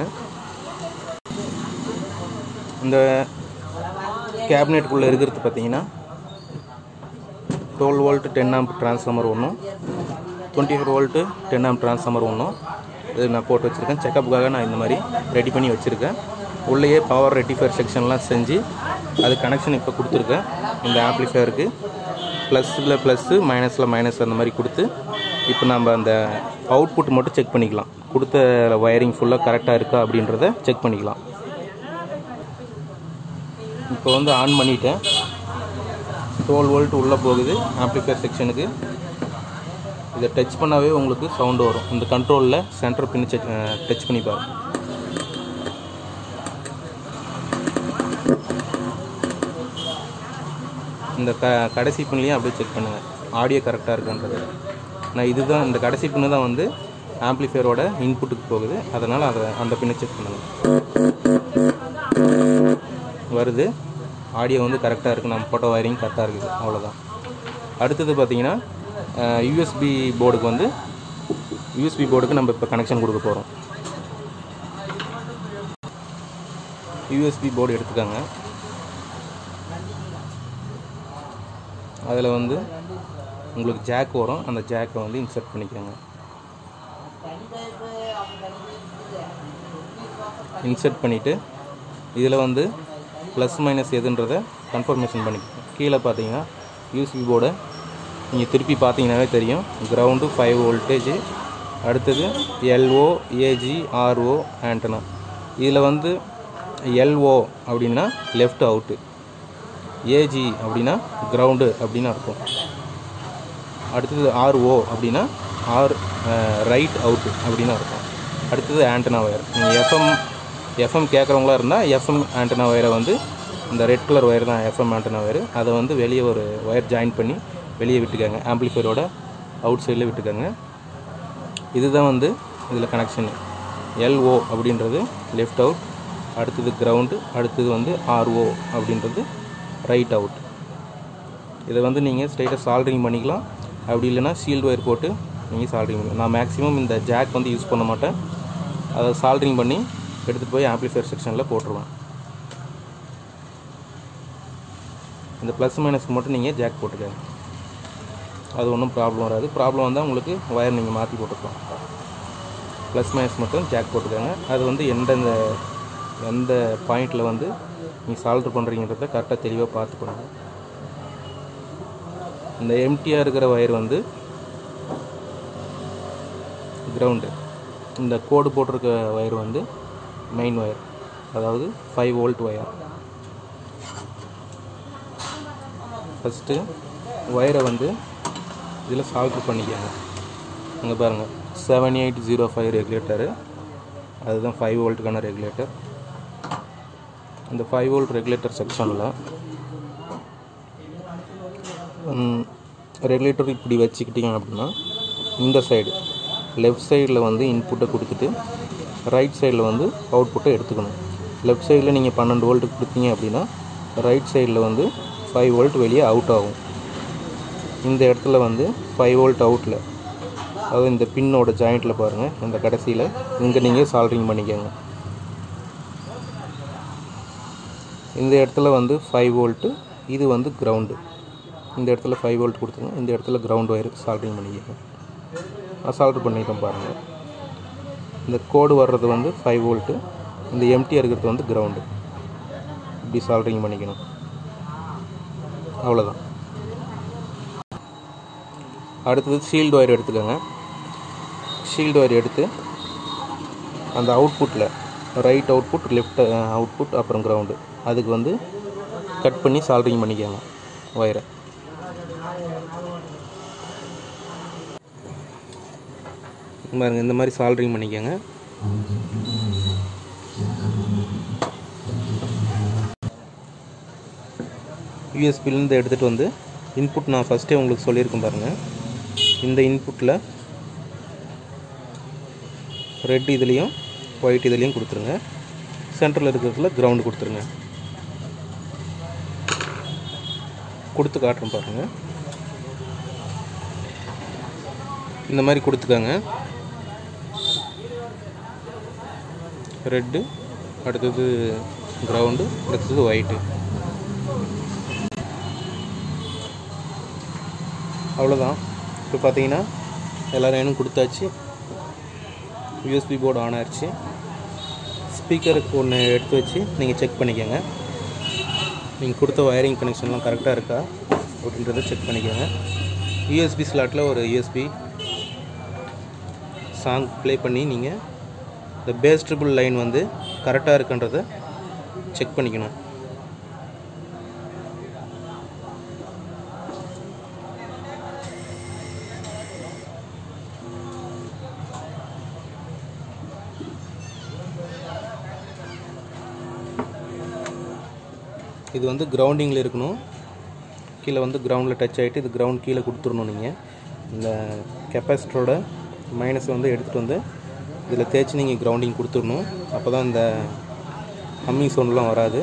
இந்த கேபினெட்டுக்குள்ளே இருக்கிறது பார்த்தீங்கன்னா twelve volt ten amp transformer ஒன்றும் twenty four volt ten amp transformer ஒன்றும் இது நான் போட்டு வச்சுருக்கேன் செக்கப்புக்காக நான் இந்த மாதிரி ரெடி பண்ணி வச்சுருக்கேன் உள்ளேயே பவர் ரெட்டிஃபயர் செக்ஷன்லாம் செஞ்சு அது கனெக்ஷன் இப்போ கொடுத்துருக்கேன் இந்த ஆம்ப்ளிஃபயருக்கு ப்ளஸில் ப்ளஸ்ஸு மைனஸில் மைனஸ் அந்த மாதிரி கொடுத்து இப்போ நம்ம அந்த அவுட்புட் மட்டும் செக் பண்ணிக்கலாம் கொடுத்த வயரிங் ஃபுல்லாக கரெக்டாக இருக்கா அப்படின்றத செக் பண்ணிக்கலாம் இப்போ வந்து ஆன் பண்ணிட்டேன் டுவெல் வோல்ட் உள்ளே போகுது ஆம்ப்ளிஃபயர் செக்ஷனுக்கு இதை டச் பண்ணாவே உங்களுக்கு சவுண்டு வரும் இந்த கண்ட்ரோலில் சென்டர் பின் செக் டச் பண்ணி பாருங்க இந்த க கடைசி பின்லையும் அப்படியே செக் பண்ணுங்கள் ஆடியோ கரெக்டாக இருக்கான்றது நான் இதுதான் இந்த கடைசி பின்னு தான் வந்து ஆம்ப்ளிஃபையரோட இன்புட்டுக்கு போகுது அதனால் அதை அந்த பின்னை செக் பண்ணுங்கள் வருது ஆடியோ வந்து கரெக்டாக இருக்குது நம்ம போட்டோ வயரிங் கரெக்டாக இருக்குது அவ்வளோதான் அடுத்தது பார்த்தீங்கன்னா யூஎஸ்பி போர்டுக்கு வந்து யூஎஸ்பி போர்டுக்கு நம்ம இப்போ கனெக்ஷன் கொடுக்க போகிறோம் யூஎஸ்பி போர்டு எடுத்துக்கோங்க அதில் வந்து உங்களுக்கு ஜாக் வரும் அந்த ஜாக்கை வந்து இன்சர்ட் பண்ணிக்கோங்க இன்சர்ட் பண்ணிவிட்டு இதில் வந்து ப்ளஸ் மைனஸ் எதுன்றதை கன்ஃபர்மேஷன் பண்ணிக்கோங்க கீழே பார்த்தீங்கன்னா யூஎஸ்பி போர்டை நீங்கள் திருப்பி பார்த்தீங்கன்னாவே தெரியும் கிரவுண்டு ஃபைவ் வோல்டேஜ் அடுத்தது எல்ஓ ஏஜி ஆர்ஓ ஆண்டனா இதில் வந்து எல்ஓ அப்படின்னா லெஃப்ட் அவுட்டு ஏஜி அப்படின்னா கிரவுண்டு அப்படின்னு அர்த்தம் அடுத்தது ஆர்ஓ அப்படின்னா ஆர் ரைட் அவுட்டு அப்படின்னு அர்த்தம் அடுத்தது ஆண்டனா ஒயர் நீங்கள் எஃப்எம் எஃப்எம் கேட்குறவங்களா இருந்தால் எஃப்எம் ஆண்டனா ஒயரை வந்து இந்த ரெட் கலர் ஒயர் தான் எஃப்எம் ஆண்டனா ஒயர் அதை வந்து வெளியே ஒரு ஒயர் ஜாயின் பண்ணி வெளியே விட்டுக்கோங்க ஆம்ப்ளிஃபையரோட அவுட் சைடில் விட்டுக்கோங்க இதுதான் வந்து இதில் கனெக்ஷனு எல்ஓ அப்படின்றது லெஃப்ட் அவுட் அடுத்தது கிரவுண்டு அடுத்தது வந்து ஆர்ஓ அப்படின்றது ரைட் அவுட் இதை வந்து நீங்கள் ஸ்ட்ரைட்டாக சால்ட்ரிங் பண்ணிக்கலாம் அப்படி இல்லைன்னா சீல்டு ஒயர் போட்டு நீங்கள் சால்ட்ரிங் பண்ணலாம் நான் மேக்ஸிமம் இந்த ஜாக் வந்து யூஸ் பண்ண மாட்டேன் அதை சால்ட்ரிங் பண்ணி எடுத்துகிட்டு போய் ஆம்ப்ளிஃபயர் செக்ஷனில் போட்டுருவேன் இந்த ப்ளஸ் மைனஸ்க்கு மட்டும் நீங்கள் ஜாக் போட்டுக்கங்க அது ஒன்றும் ப்ராப்ளம் வராது ப்ராப்ளம் வந்தால் உங்களுக்கு ஒயர் நீங்கள் மாற்றி போட்டுக்கலாம் ப்ளஸ் மைனஸ் மட்டும் ஜாக் போட்டுக்கோங்க அது வந்து எந்தெந்த எந்த பாயிண்டில் வந்து நீங்கள் சால்வ் பண்ணுறீங்கிறத கரெக்டாக தெளிவாக பார்த்து பண்ணுங்கள் இந்த எம்டியாக இருக்கிற ஒயர் வந்து கிரவுண்டு இந்த கோடு போட்டிருக்க ஒயர் வந்து மெயின் ஒயர் அதாவது ஃபைவ் வோல்ட் ஒயர் ஃபஸ்ட்டு ஒயரை வந்து இதில் சால்வ் பண்ணிக்கோங்க இங்கே பாருங்கள் seven eight zero five regulator அதுதான் ஃபைவ் வோல்ட்டுக்கான ரெகுலேட்டர் இந்த ஃபைவ் வோல்ட் ரெகுலேட்டர் செக்ஷனில் ரெகுலேட்டர் இப்படி வச்சுக்கிட்டீங்க அப்படின்னா இந்த சைடு லெஃப்ட் சைடில் வந்து இன்புட்டை கொடுத்துட்டு ரைட் சைடில் வந்து அவுட்புட்டை எடுத்துக்கணும் லெஃப்ட் சைடில் நீங்கள் பன்னெண்டு வோல்ட்டு கொடுத்தீங்க அப்படின்னா ரைட் சைடில் வந்து ஃபைவ் வோல்ட் வெளியே அவுட் ஆகும் இந்த இடத்துல வந்து ஃபைவ் வோல்ட் அவுட்டில் அதாவது இந்த பின்னோட ஜாயிண்ட்டில் பாருங்கள் இந்த கடைசியில் இங்கே நீங்கள் சால்ட்ரிங் பண்ணிக்கோங்க இந்த இடத்துல வந்து ஃபைவ் வோல்ட்டு இது வந்து கிரவுண்டு இந்த இடத்துல ஃபைவ் வோல்ட் கொடுத்துங்க இந்த இடத்துல கிரவுண்ட் ஒயர் சால்ட்ரிங் பண்ணிக்கோங்க நான் சால்ட்ரு பண்ணிட்டேன் பாருங்கள் இந்த கோடு வர்றது வந்து ஃபைவ் வோல்ட்டு இந்த எம்டியாக இருக்கிறது வந்து கிரவுண்டு இப்படி சால்ட்ரிங் பண்ணிக்கணும் அவ்வளோதான் அடுத்தது ஷீல்டு ஒயர் எடுத்துக்கோங்க ஷீல்டு ஒயர் எடுத்து அந்த அவுட்புட்டில் ரைட் அவுட்புட் லெஃப்ட் அவுட்புட் அப்புறம் கிரவுண்டு அதுக்கு வந்து கட் பண்ணி சால்ட்ரிங் பண்ணிக்கோங்க ஒயரை பாருங்க இந்த மாதிரி சால்ட்ரிங் பண்ணிக்கோங்க யூஎஸ்பிலேருந்து எடுத்துகிட்டு வந்து இன்புட் நான் ஃபஸ்ட்டே உங்களுக்கு சொல்லியிருக்கேன் பாருங்கள் இந்த இன்புட்டில் ரெட் இதுலேயும் ஒயிட் இதுலேயும் கொடுத்துருங்க சென்டரில் இருக்கிறதுல கிரவுண்டு கொடுத்துருங்க கொடுத்து காட்டுறேன் பாருங்கள் இந்த மாதிரி கொடுத்துக்கோங்க ரெட்டு அடுத்தது கிரவுண்டு அடுத்தது ஒயிட்டு அவ்வளோதான் இப்போ பார்த்தீங்கன்னா எல்லா லைனும் கொடுத்தாச்சு யூஎஸ்பி போர்டு ஆன் ஆயிடுச்சு ஸ்பீக்கருக்கு ஒன்று எடுத்து வச்சு நீங்கள் செக் பண்ணிக்கோங்க நீங்கள் கொடுத்த வயரிங் கனெக்ஷன்லாம் கரெக்டாக இருக்கா அப்படின்றத செக் பண்ணிக்கோங்க யூஎஸ்பி ஸ்லாட்டில் ஒரு யூஎஸ்பி சாங் ப்ளே பண்ணி நீங்கள் இந்த பேஸ் ட்ரிபிள் லைன் வந்து கரெக்டாக இருக்குன்றத செக் பண்ணிக்கணும் இது வந்து கிரவுண்டிங்கில் இருக்கணும் கீழே வந்து கிரவுண்டில் டச் ஆகிட்டு இது கிரவுண்ட் கீழே கொடுத்துடணும் நீங்கள் இந்த கெப்பாசிட்டரோட மைனஸ் வந்து எடுத்துகிட்டு வந்து இதில் தேய்ச்சி நீங்கள் கிரவுண்டிங் கொடுத்துடணும் அப்போ தான் இந்த ஹம்மிங் சவுண்ட்லாம் வராது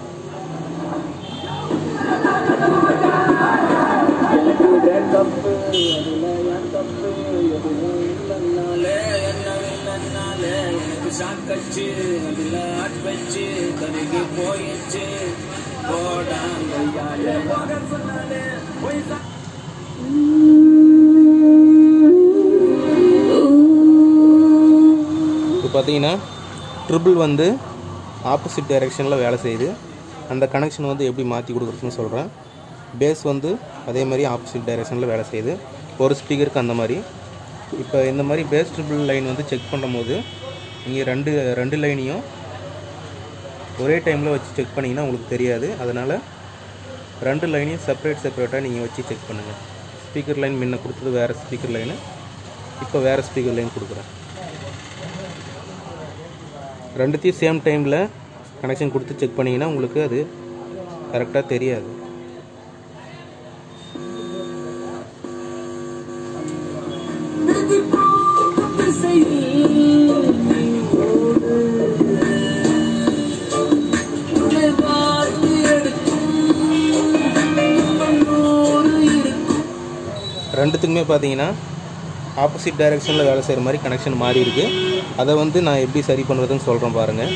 சாக்கச்சு அதுல அட்வச்சு கருகி போயிடுச்சு போடாங்க சொன்னாலே இப்போ பார்த்தீங்கன்னா ட்ரிபிள் வந்து ஆப்போசிட் டைரெக்ஷனில் வேலை செய்யுது அந்த கனெக்ஷன் வந்து எப்படி மாற்றி கொடுக்குறதுன்னு சொல்கிறேன் பேஸ் வந்து அதே மாதிரி ஆப்போசிட் டைரெக்ஷனில் வேலை செய்யுது ஒரு ஸ்பீக்கருக்கு அந்த மாதிரி இப்போ இந்த மாதிரி பேஸ் ட்ரிபிள் லைன் வந்து செக் பண்ணும்போது நீங்கள் ரெண்டு ரெண்டு லைனையும் ஒரே டைமில் வச்சு செக் பண்ணிங்கன்னா உங்களுக்கு தெரியாது அதனால் ரெண்டு லைனையும் செப்பரேட் செப்பரேட்டாக நீங்கள் வச்சு செக் பண்ணுங்கள் ஸ்பீக்கர் லைன் முன்ன கொடுத்தது வேறு ஸ்பீக்கர் லைனு இப்போ வேறு ஸ்பீக்கர் லைன் கொடுக்குறேன் ரெண்டுத்தையும் சேம் டைமில் கனெக்ஷன் கொடுத்து செக் பண்ணிங்கன்னா உங்களுக்கு அது கரெக்டாக தெரியாது ரெண்டுத்துக்குமே பார்த்தீங்கன்னா ஆப்போசிட் டைரெக்ஷனில் வேலை செய்கிற மாதிரி கனெக்ஷன் மாறி இருக்கு அதை வந்து நான் எப்படி சரி பண்ணுறதுன்னு சொல்கிறேன் பாருங்கள்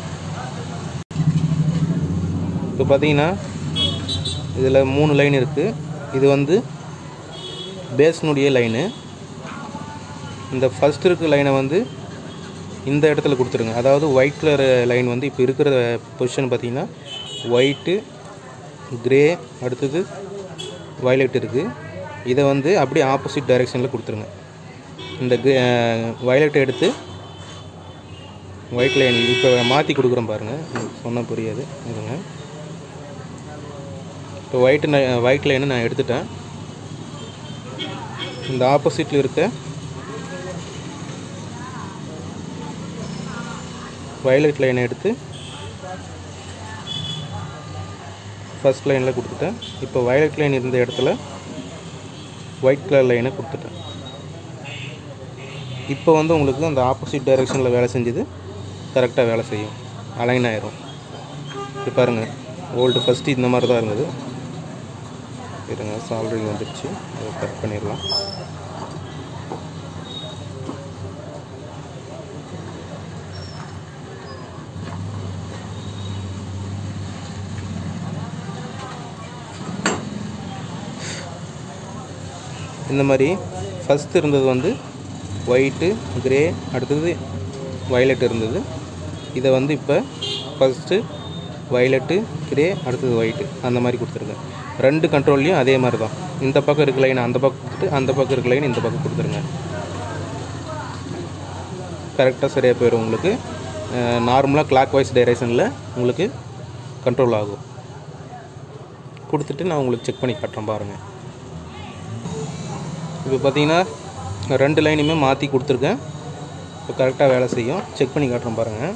இப்போ பார்த்தீங்கன்னா இதில் மூணு லைன் இருக்குது இது வந்து பேஸ்னுடைய லைனு இந்த ஃபஸ்ட் இருக்க லைனை வந்து இந்த இடத்துல கொடுத்துருங்க அதாவது ஒயிட் கலர் லைன் வந்து இப்போ இருக்கிற பொசிஷன் பார்த்தீங்கன்னா ஒயிட்டு கிரே அடுத்தது வயலட் இருக்குது இதை வந்து அப்படியே ஆப்போசிட் டைரெக்ஷனில் கொடுத்துருங்க இந்த வயலட்டை எடுத்து ஒயிட் லைன் இப்போ மாற்றி கொடுக்குறேன் பாருங்கள் சொன்னால் புரியாது இருங்க இப்போ ஒயிட் ஒயிட் லைனை நான் எடுத்துட்டேன் இந்த ஆப்போசிட்டில் இருக்க வயலட் லைனை எடுத்து ஃபஸ்ட் லைனில் கொடுத்துட்டேன் இப்போ வயலட் லைன் இருந்த இடத்துல ஒயிட் கலர் லைனை கொடுத்துட்டேன் இப்போ வந்து உங்களுக்கு அந்த ஆப்போசிட் டைரெக்ஷனில் வேலை செஞ்சது கரெக்டாக வேலை செய்யும் அலைன் ஆயிரும் இப்போ பாருங்கள் ஓல்டு ஃபஸ்ட்டு இந்த மாதிரி தான் இருந்தது இருங்க சால்ரிங் வந்துடுச்சு அதை கட் பண்ணிடலாம் இந்த மாதிரி ஃபஸ்ட்டு இருந்தது வந்து ஒயிட்டு கிரே அடுத்தது வயலட் இருந்தது இதை வந்து இப்போ ஃபஸ்ட்டு வயலட்டு கிரே அடுத்தது ஒயிட்டு அந்த மாதிரி கொடுத்துருங்க ரெண்டு கண்ட்ரோல்லையும் அதே மாதிரி தான் இந்த பக்கம் இருக்க லைன் அந்த பக்கம் கொடுத்துட்டு அந்த பக்கம் இருக்க லைன் இந்த பக்கம் கொடுத்துருங்க கரெக்டாக சரியாக போயிடும் உங்களுக்கு நார்மலாக கிளாக் வைஸ் டைரக்ஷனில் உங்களுக்கு கண்ட்ரோல் ஆகும் கொடுத்துட்டு நான் உங்களுக்கு செக் பண்ணி காட்டுறேன் பாருங்கள் இப்போ பார்த்தீங்கன்னா ரெண்டு லைனுமே மாற்றி கொடுத்துருக்கேன் இப்போ கரெக்டாக வேலை செய்யும் செக் பண்ணி காட்டுறேன் பாருங்கள்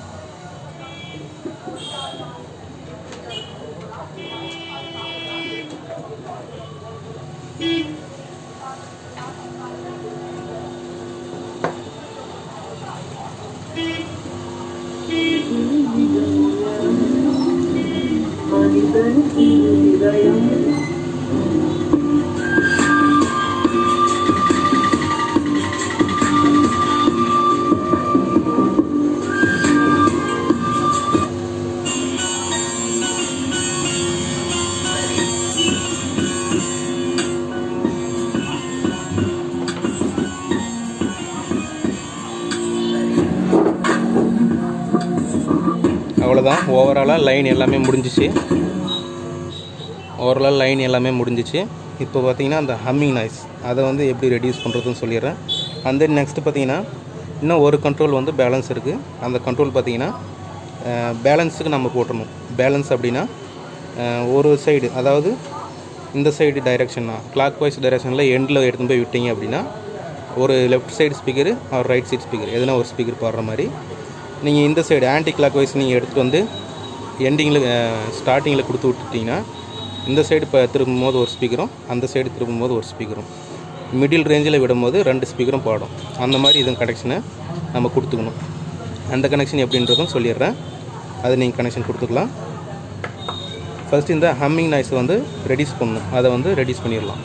அவ்வளோதான் ஓவராலாக லைன் எல்லாமே முடிஞ்சிச்சு ஓவராலாக லைன் எல்லாமே முடிஞ்சிச்சு இப்போ பார்த்தீங்கன்னா அந்த ஹம்மிங் நாய்ஸ் அதை வந்து எப்படி ரெடியூஸ் பண்ணுறதுன்னு சொல்லிடுறேன் அண்ட் தென் நெக்ஸ்ட்டு பார்த்தீங்கன்னா இன்னும் ஒரு கண்ட்ரோல் வந்து பேலன்ஸ் இருக்குது அந்த கண்ட்ரோல் பார்த்தீங்கன்னா பேலன்ஸுக்கு நம்ம போட்டணும் பேலன்ஸ் அப்படின்னா அஹ், ஒரு சைடு அதாவது இந்த சைடு டைரெக்ஷன்னா கிளாக் வைஸ் டைரெக்ஷனில் எண்டில் எடுத்துன்னு போய் விட்டீங்க அப்படின்னா ஒரு லெஃப்ட் சைடு ஸ்பீக்கரு ஒரு ரைட் சைடு ஸ்பீக்கர் எதுனா ஒரு ஸ்பீக்கர் பாடுற மாதிரி நீங்கள் இந்த சைடு ஆன்டி கிளாக் வைஸ் நீங்கள் எடுத்துகிட்டு வந்து எண்டிங்கில் ஸ்டார்டிங்கில் கொடுத்து விட்டுட்டிங்கன்னா இந்த சைடு இப்போ திரும்பும் போது ஒரு ஸ்பீக்கரும் அந்த சைடு திரும்பும் போது ஒரு ஸ்பீக்கரும் மிடில் ரேஞ்சில் விடும்போது ரெண்டு ஸ்பீக்கரும் பாடும் அந்த மாதிரி இது கனெக்ஷனை நம்ம கொடுத்துக்கணும் அந்த கனெக்ஷன் எப்படின்றதும் சொல்லிடுறேன் அது நீங்கள் கனெக்ஷன் கொடுத்துக்கலாம் ஃபர்ஸ்ட் இந்த ஹம்மிங் நாய்ஸ் வந்து ரெடியூஸ் பண்ணணும் அதை வந்து ரெடியூஸ் பண்ணிடலாம்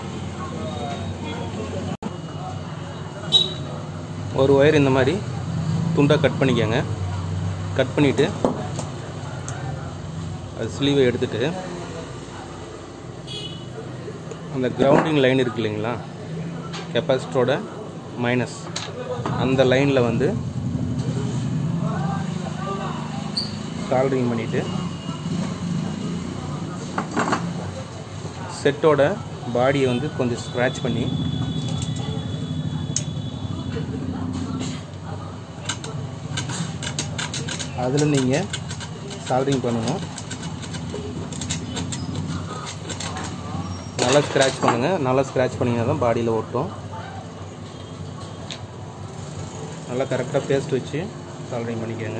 ஒரு ஒயர் இந்த மாதிரி துண்டாக கட் பண்ணிக்கோங்க கட் பண்ணிவிட்டு அது ஸ்லீவை எடுத்துட்டு அந்த கிரவுண்டிங் லைன் இருக்கு இல்லைங்களா கெப்பாசிட்டரோட மைனஸ் அந்த லைனில் வந்து சால்ட்ரிங் பண்ணிவிட்டு செட்டோட பாடியை வந்து கொஞ்சம் ஸ்க்ராட்ச் பண்ணி அதில் நீங்கள் சால்ட்ரிங் பண்ணணும் நல்லா ஸ்க்ராட்ச் பண்ணுங்கள் நல்லா ஸ்க்ராட்ச் பண்ணிங்கன்னா தான் பாடியில் ஒட்டும் நல்லா கரெக்டாக பேஸ்ட் வச்சு சால்ட்ரிங் பண்ணிக்கோங்க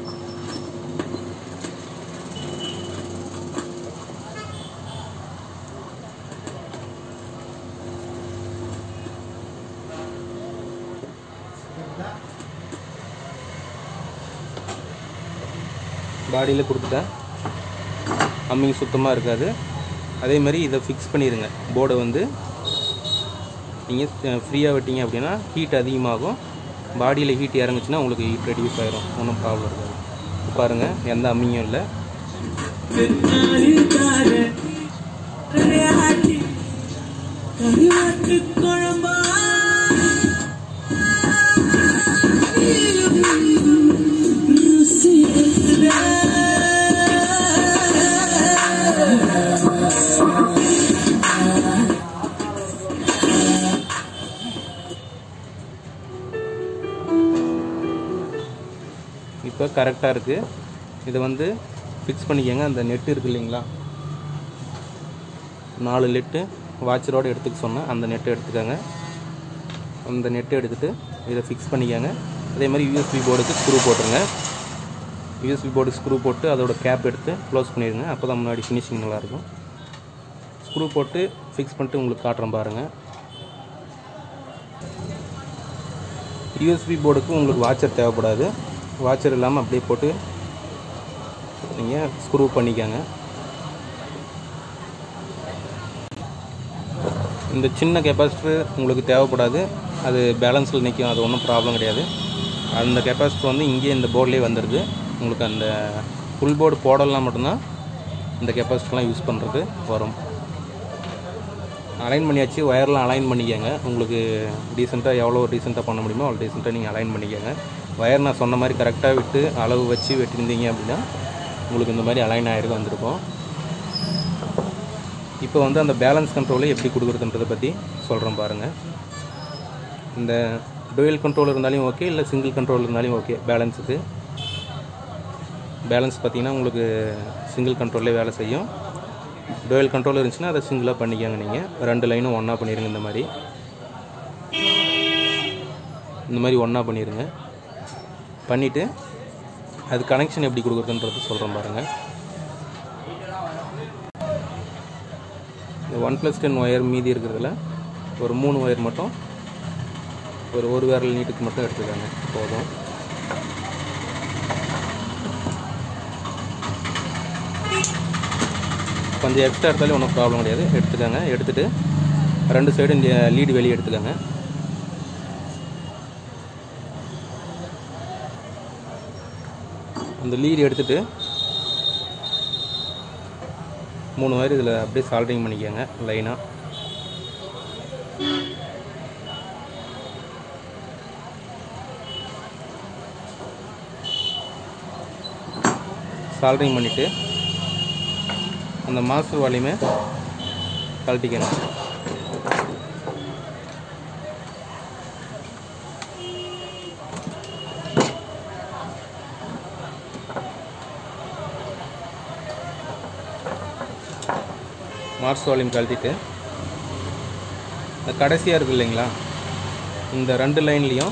பாடியில் கொடுத்துட்டேன் அம்மிங் சுத்தமாக இருக்காது அதே மாதிரி இதை ஃபிக்ஸ் பண்ணிடுங்க போர்டை வந்து நீங்கள் ஃப்ரீயாக விட்டீங்க அப்படின்னா ஹீட் அதிகமாகும் பாடியில் ஹீட் இறங்குச்சுன்னா உங்களுக்கு ஹீட் ரெடியூஸ் ஆயிரும் ஒன்றும் ப்ராப்ளம் இருக்காது பாருங்கள் எந்த அம்மியும் இல்லை இப்போ கரெக்டாக இருக்குது இதை வந்து ஃபிக்ஸ் பண்ணிக்கோங்க அந்த நெட்டு இருக்கு இல்லைங்களா நாலு நெட்டு வாட்சரோடு எடுத்துக்க சொன்னேன் அந்த நெட்டை எடுத்துக்கோங்க அந்த நெட்டை எடுத்துகிட்டு இதை ஃபிக்ஸ் பண்ணிக்கோங்க அதே மாதிரி யூஎஸ்பி போர்டுக்கு ஸ்க்ரூ போட்டுருங்க யூஎஸ்பி போர்டுக்கு ஸ்க்ரூ போட்டு அதோட கேப் எடுத்து க்ளோஸ் பண்ணிடுங்க அப்போ தான் முன்னாடி ஃபினிஷிங் நல்லாயிருக்கும் ஸ்க்ரூ போட்டு ஃபிக்ஸ் பண்ணிட்டு உங்களுக்கு காட்டுறேன் பாருங்கள் யூஎஸ்பி போர்டுக்கு உங்களுக்கு வாட்சர் தேவைப்படாது வாட்சர் இல்லாமல் அப்படியே போட்டு நீங்கள் ஸ்க்ரூ பண்ணிக்கோங்க இந்த சின்ன கெப்பாசிட்டர் உங்களுக்கு தேவைப்படாது அது பேலன்ஸில் நிற்கும் அது ஒன்றும் ப்ராப்ளம் கிடையாது அந்த கெப்பாசிட்டர் வந்து இங்கேயே இந்த போர்ட்லேயே வந்துடுது உங்களுக்கு அந்த ஃபுல் போர்டு போடலாம் மட்டும்தான் இந்த கெப்பாசிட்டர்லாம் யூஸ் பண்ணுறது வரும் அலைன் பண்ணியாச்சு ஒயர்லாம் அலைன் பண்ணிக்கோங்க உங்களுக்கு டீசெண்டாக எவ்வளோ டீசெண்டாக பண்ண முடியுமோ அவ்வளோ டீசெண்டாக நீங்கள் அலைன் பண்ணிக்கோங்க ஒயர் நான் சொன்ன மாதிரி கரெக்டாக விட்டு அளவு வச்சு வெட்டியிருந்தீங்க அப்படின்னா உங்களுக்கு இந்த மாதிரி அலைன் ஆயிருக்கு வந்திருக்கும் இப்போ வந்து அந்த பேலன்ஸ் கண்ட்ரோலை எப்படி கொடுக்குறதுன்றதை பற்றி சொல்கிறேன் பாருங்கள் இந்த டுவெல் கண்ட்ரோல் இருந்தாலும் ஓகே இல்லை சிங்கிள் கண்ட்ரோல் இருந்தாலும் ஓகே பேலன்ஸுக்கு பேலன்ஸ் பார்த்தீங்கன்னா உங்களுக்கு சிங்கிள் கண்ட்ரோல்லே வேலை செய்யும் டுவெல் கண்ட்ரோல் இருந்துச்சுன்னா அதை சிங்கிளாக பண்ணிக்கோங்க நீங்கள் ரெண்டு லைனும் ஒன்றா பண்ணிடுங்க இந்த மாதிரி இந்த மாதிரி ஒன்றா பண்ணிடுங்க பண்ணிவிட்டு அது கனெக்ஷன் எப்படி கொடுக்குறதுன்றது சொல்கிறேன் பாருங்கள் இந்த ஒன் ப்ளஸ் டென் ஒயர் மீதி இருக்கிறதுல ஒரு மூணு ஒயர் மட்டும் ஒரு ஒரு விரல் நீட்டுக்கு மட்டும் எடுத்துக்கோங்க போதும் கொஞ்சம் எக்ஸ்ட்ரா எடுத்தாலும் ஒன்றும் ப்ராப்ளம் கிடையாது எடுத்துக்கோங்க எடுத்துகிட்டு ரெண்டு சைடும் இந்த லீடு வெளியே எடுத்துக்கோங்க அந்த லீடு எடுத்துகிட்டு மூணு வயர் இதில் அப்படியே சால்ட்ரிங் பண்ணிக்கோங்க லைனாக சால்ட்ரிங் பண்ணிவிட்டு அந்த மாஸ்டர் வால்யூமே கழட்டிக்கணும் மாஸ்டர் வால்யூம் கழட்டிட்டு இந்த கடைசியாக இருக்கு இல்லைங்களா இந்த ரெண்டு லைன்லேயும்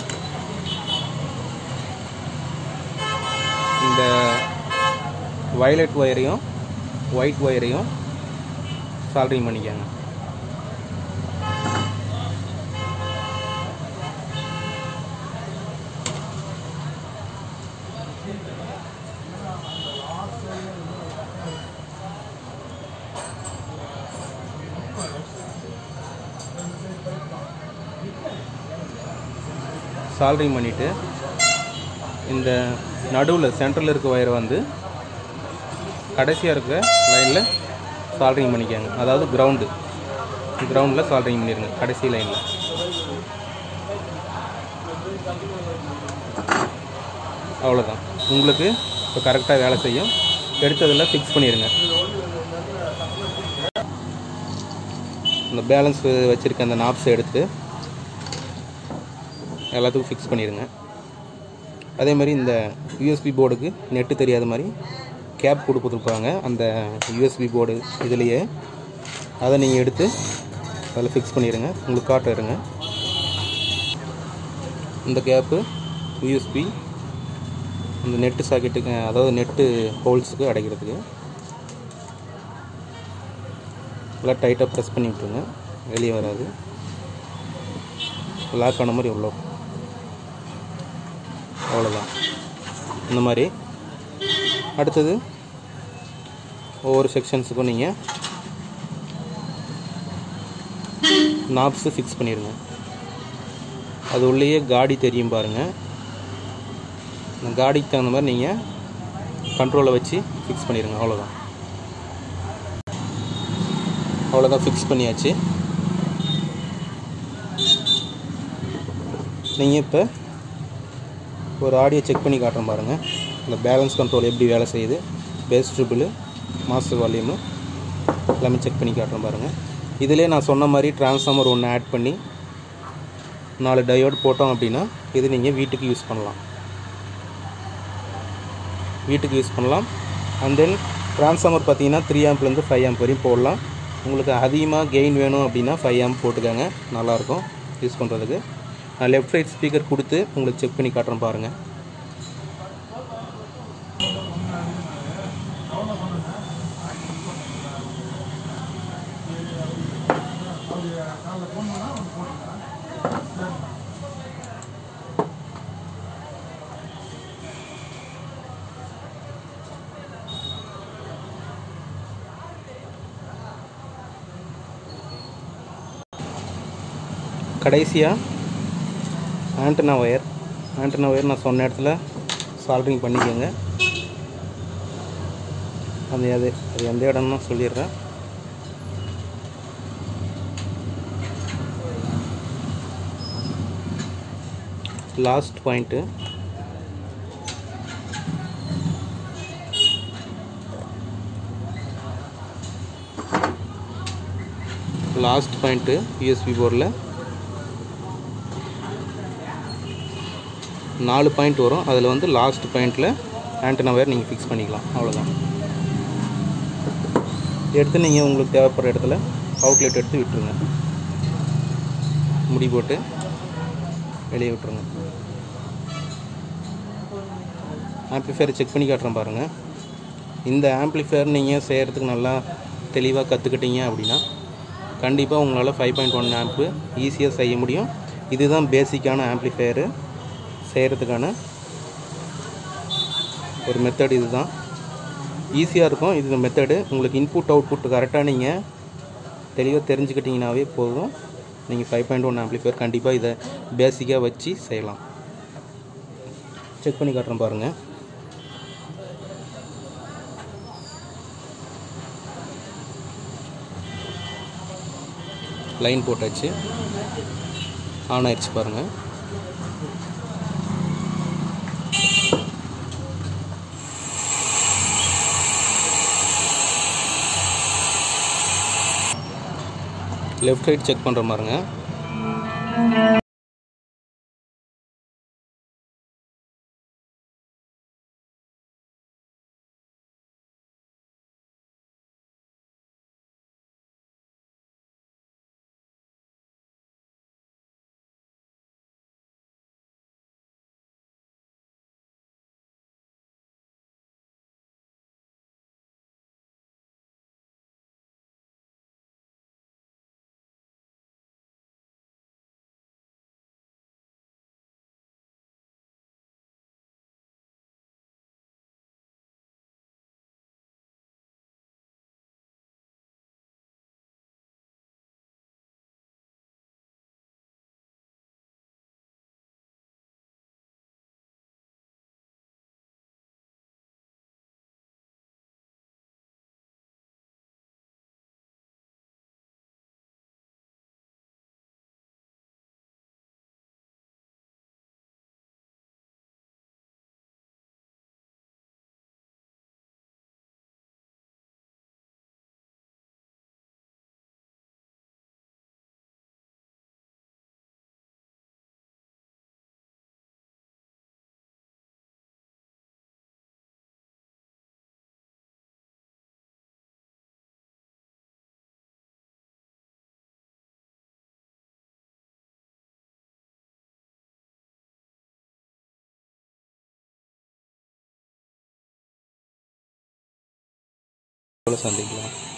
இந்த வயலட் ஒயரையும் ஒயிட் ஒயரையும் சால்ட்ரிங் பண்ணிக்கோங்க சால்ட்ரிங் பண்ணிவிட்டு இந்த நடுவில் சென்டரில் இருக்க ஒயரை வந்து கடைசியாக இருக்க லைனில் சால்ட்ரிங் பண்ணிக்கோங்க அதாவது கிரவுண்டு கிரவுண்டில் சால்ட்ரிங் பண்ணிடுங்க கடைசி லைனில் அவ்வளோதான் உங்களுக்கு இப்போ கரெக்டாக வேலை செய்யும் எடுத்ததில் ஃபிக்ஸ் பண்ணிடுங்க இந்த பேலன்ஸ் வச்சுருக்க அந்த நாப்ஸை எடுத்து எல்லாத்துக்கும் ஃபிக்ஸ் பண்ணிடுங்க அதே மாதிரி இந்த யூஎஸ்பி போர்டுக்கு நெட்டு தெரியாத மாதிரி கேப் கொடுத்துருப்பாங்க அந்த யூஎஸ்பி போர்டு இதுலேயே அதை நீங்கள் எடுத்து அதில் ஃபிக்ஸ் பண்ணிடுங்க உங்களுக்கு காட்டுறங்க இந்த கேப்பு யூஎஸ்பி இந்த நெட்டு சாக்கெட்டுக்கு அதாவது நெட்டு ஹோல்ஸுக்கு அடைக்கிறதுக்கு நல்லா டைட்டாக ப்ரெஸ் பண்ணி விட்ருங்க வெளியே வராது லாக் ஆன மாதிரி உள்ள அவ்வளோதான் இந்த மாதிரி அடுத்தது ஒவ்வொரு செக்ஷன்ஸுக்கும் நீங்கள் நாப்ஸு ஃபிக்ஸ் பண்ணிடுங்க அது உள்ளேயே காடி தெரியும் பாருங்கள் அந்த காடிக்கு தகுந்த மாதிரி நீங்கள் கண்ட்ரோலை வச்சு ஃபிக்ஸ் பண்ணிடுங்க அவ்வளோதான் அவ்வளோதான் ஃபிக்ஸ் பண்ணியாச்சு நீங்கள் இப்போ ஒரு ஆடியோ செக் பண்ணி காட்டுறேன் பாருங்கள் இந்த பேலன்ஸ் கண்ட்ரோல் எப்படி வேலை செய்யுது பேஸ் ட்ரிபிள் மாஸ்டர் வால்யூமு எல்லாமே செக் பண்ணி காட்டுறேன் பாருங்கள் இதிலே நான் சொன்ன மாதிரி டிரான்ஸ்ஃபார்மர் ஒன்று ஆட் பண்ணி நாலு டயோட் போட்டோம் அப்படின்னா இது நீங்கள் வீட்டுக்கு யூஸ் பண்ணலாம் வீட்டுக்கு யூஸ் பண்ணலாம் அண்ட் தென் ட்ரான்ஸ்ஃபார்மர் பார்த்தீங்கன்னா த்ரீ ஆம்ப்லேருந்து ஃபைவ் ஆம்ப் வரையும் போடலாம் உங்களுக்கு அதிகமாக கெயின் வேணும் அப்படின்னா ஃபைவ் ஆம்ப் போட்டுக்கோங்க நல்லாயிருக்கும் யூஸ் பண்ணுறதுக்கு நான் லெஃப்ட் ரைட் ஸ்பீக்கர் கொடுத்து உங்களுக்கு செக் பண்ணி காட்டுறேன் பாருங்கள் கடைசியாக ஆண்டனா ஒயர் ஆண்டனா ஒயர் நான் சொன்ன இடத்துல சால்ட்ரிங் பண்ணிக்கோங்க அந்த அது அது எந்த இடம்னு சொல்லிடுறேன் last point last point USB போர்டில் நாலு பாயிண்ட் வரும் அதில் வந்து லாஸ்ட் பாயிண்டில் ஆண்டனா வயர் நீங்கள் ஃபிக்ஸ் பண்ணிக்கலாம் அவ்வளோதான் எடுத்து நீங்கள் உங்களுக்கு தேவைப்படுற இடத்துல அவுட்லெட் எடுத்து விட்டுருங்க முடி போட்டு வெளியே விட்டுருங்க ஆம்ப்ளிஃபையர் செக் பண்ணி காட்டுறேன் பாருங்கள் இந்த ஆம்ப்ளிஃபையர் நீங்கள் செய்கிறதுக்கு நல்லா தெளிவாக கற்றுக்கிட்டீங்க அப்படின்னா கண்டிப்பாக உங்களால் ஃபைவ் பாயிண்ட் ஒன் ஆம்ப்பு ஈஸியாக செய்ய முடியும் இதுதான் பேசிக்கான ஆம்ப்ளிஃபையரு செய்கிறதுக்கான ஒரு மெத்தட் இதுதான் ஈஸியாக இருக்கும் இது மெத்தடு உங்களுக்கு இன்புட் அவுட்புட் கரெக்டாக நீங்கள் தெளிவாக தெரிஞ்சுக்கிட்டிங்கனாவே போதும் நீங்கள் ஃபைவ் பாயிண்ட் ஒன் ஆம்ப்ளிஃபையர் கண்டிப்பாக இதை பேசிக்காக வச்சு செய்யலாம் செக் பண்ணி காட்டுறேன் பாருங்கள் லைன் போட்டாச்சு ஆன் ஆயிடுச்சு பாருங்கள் லெஃப்ட் ரைட் செக் பண்ணுற பாருங்க சந்திக்கலாம்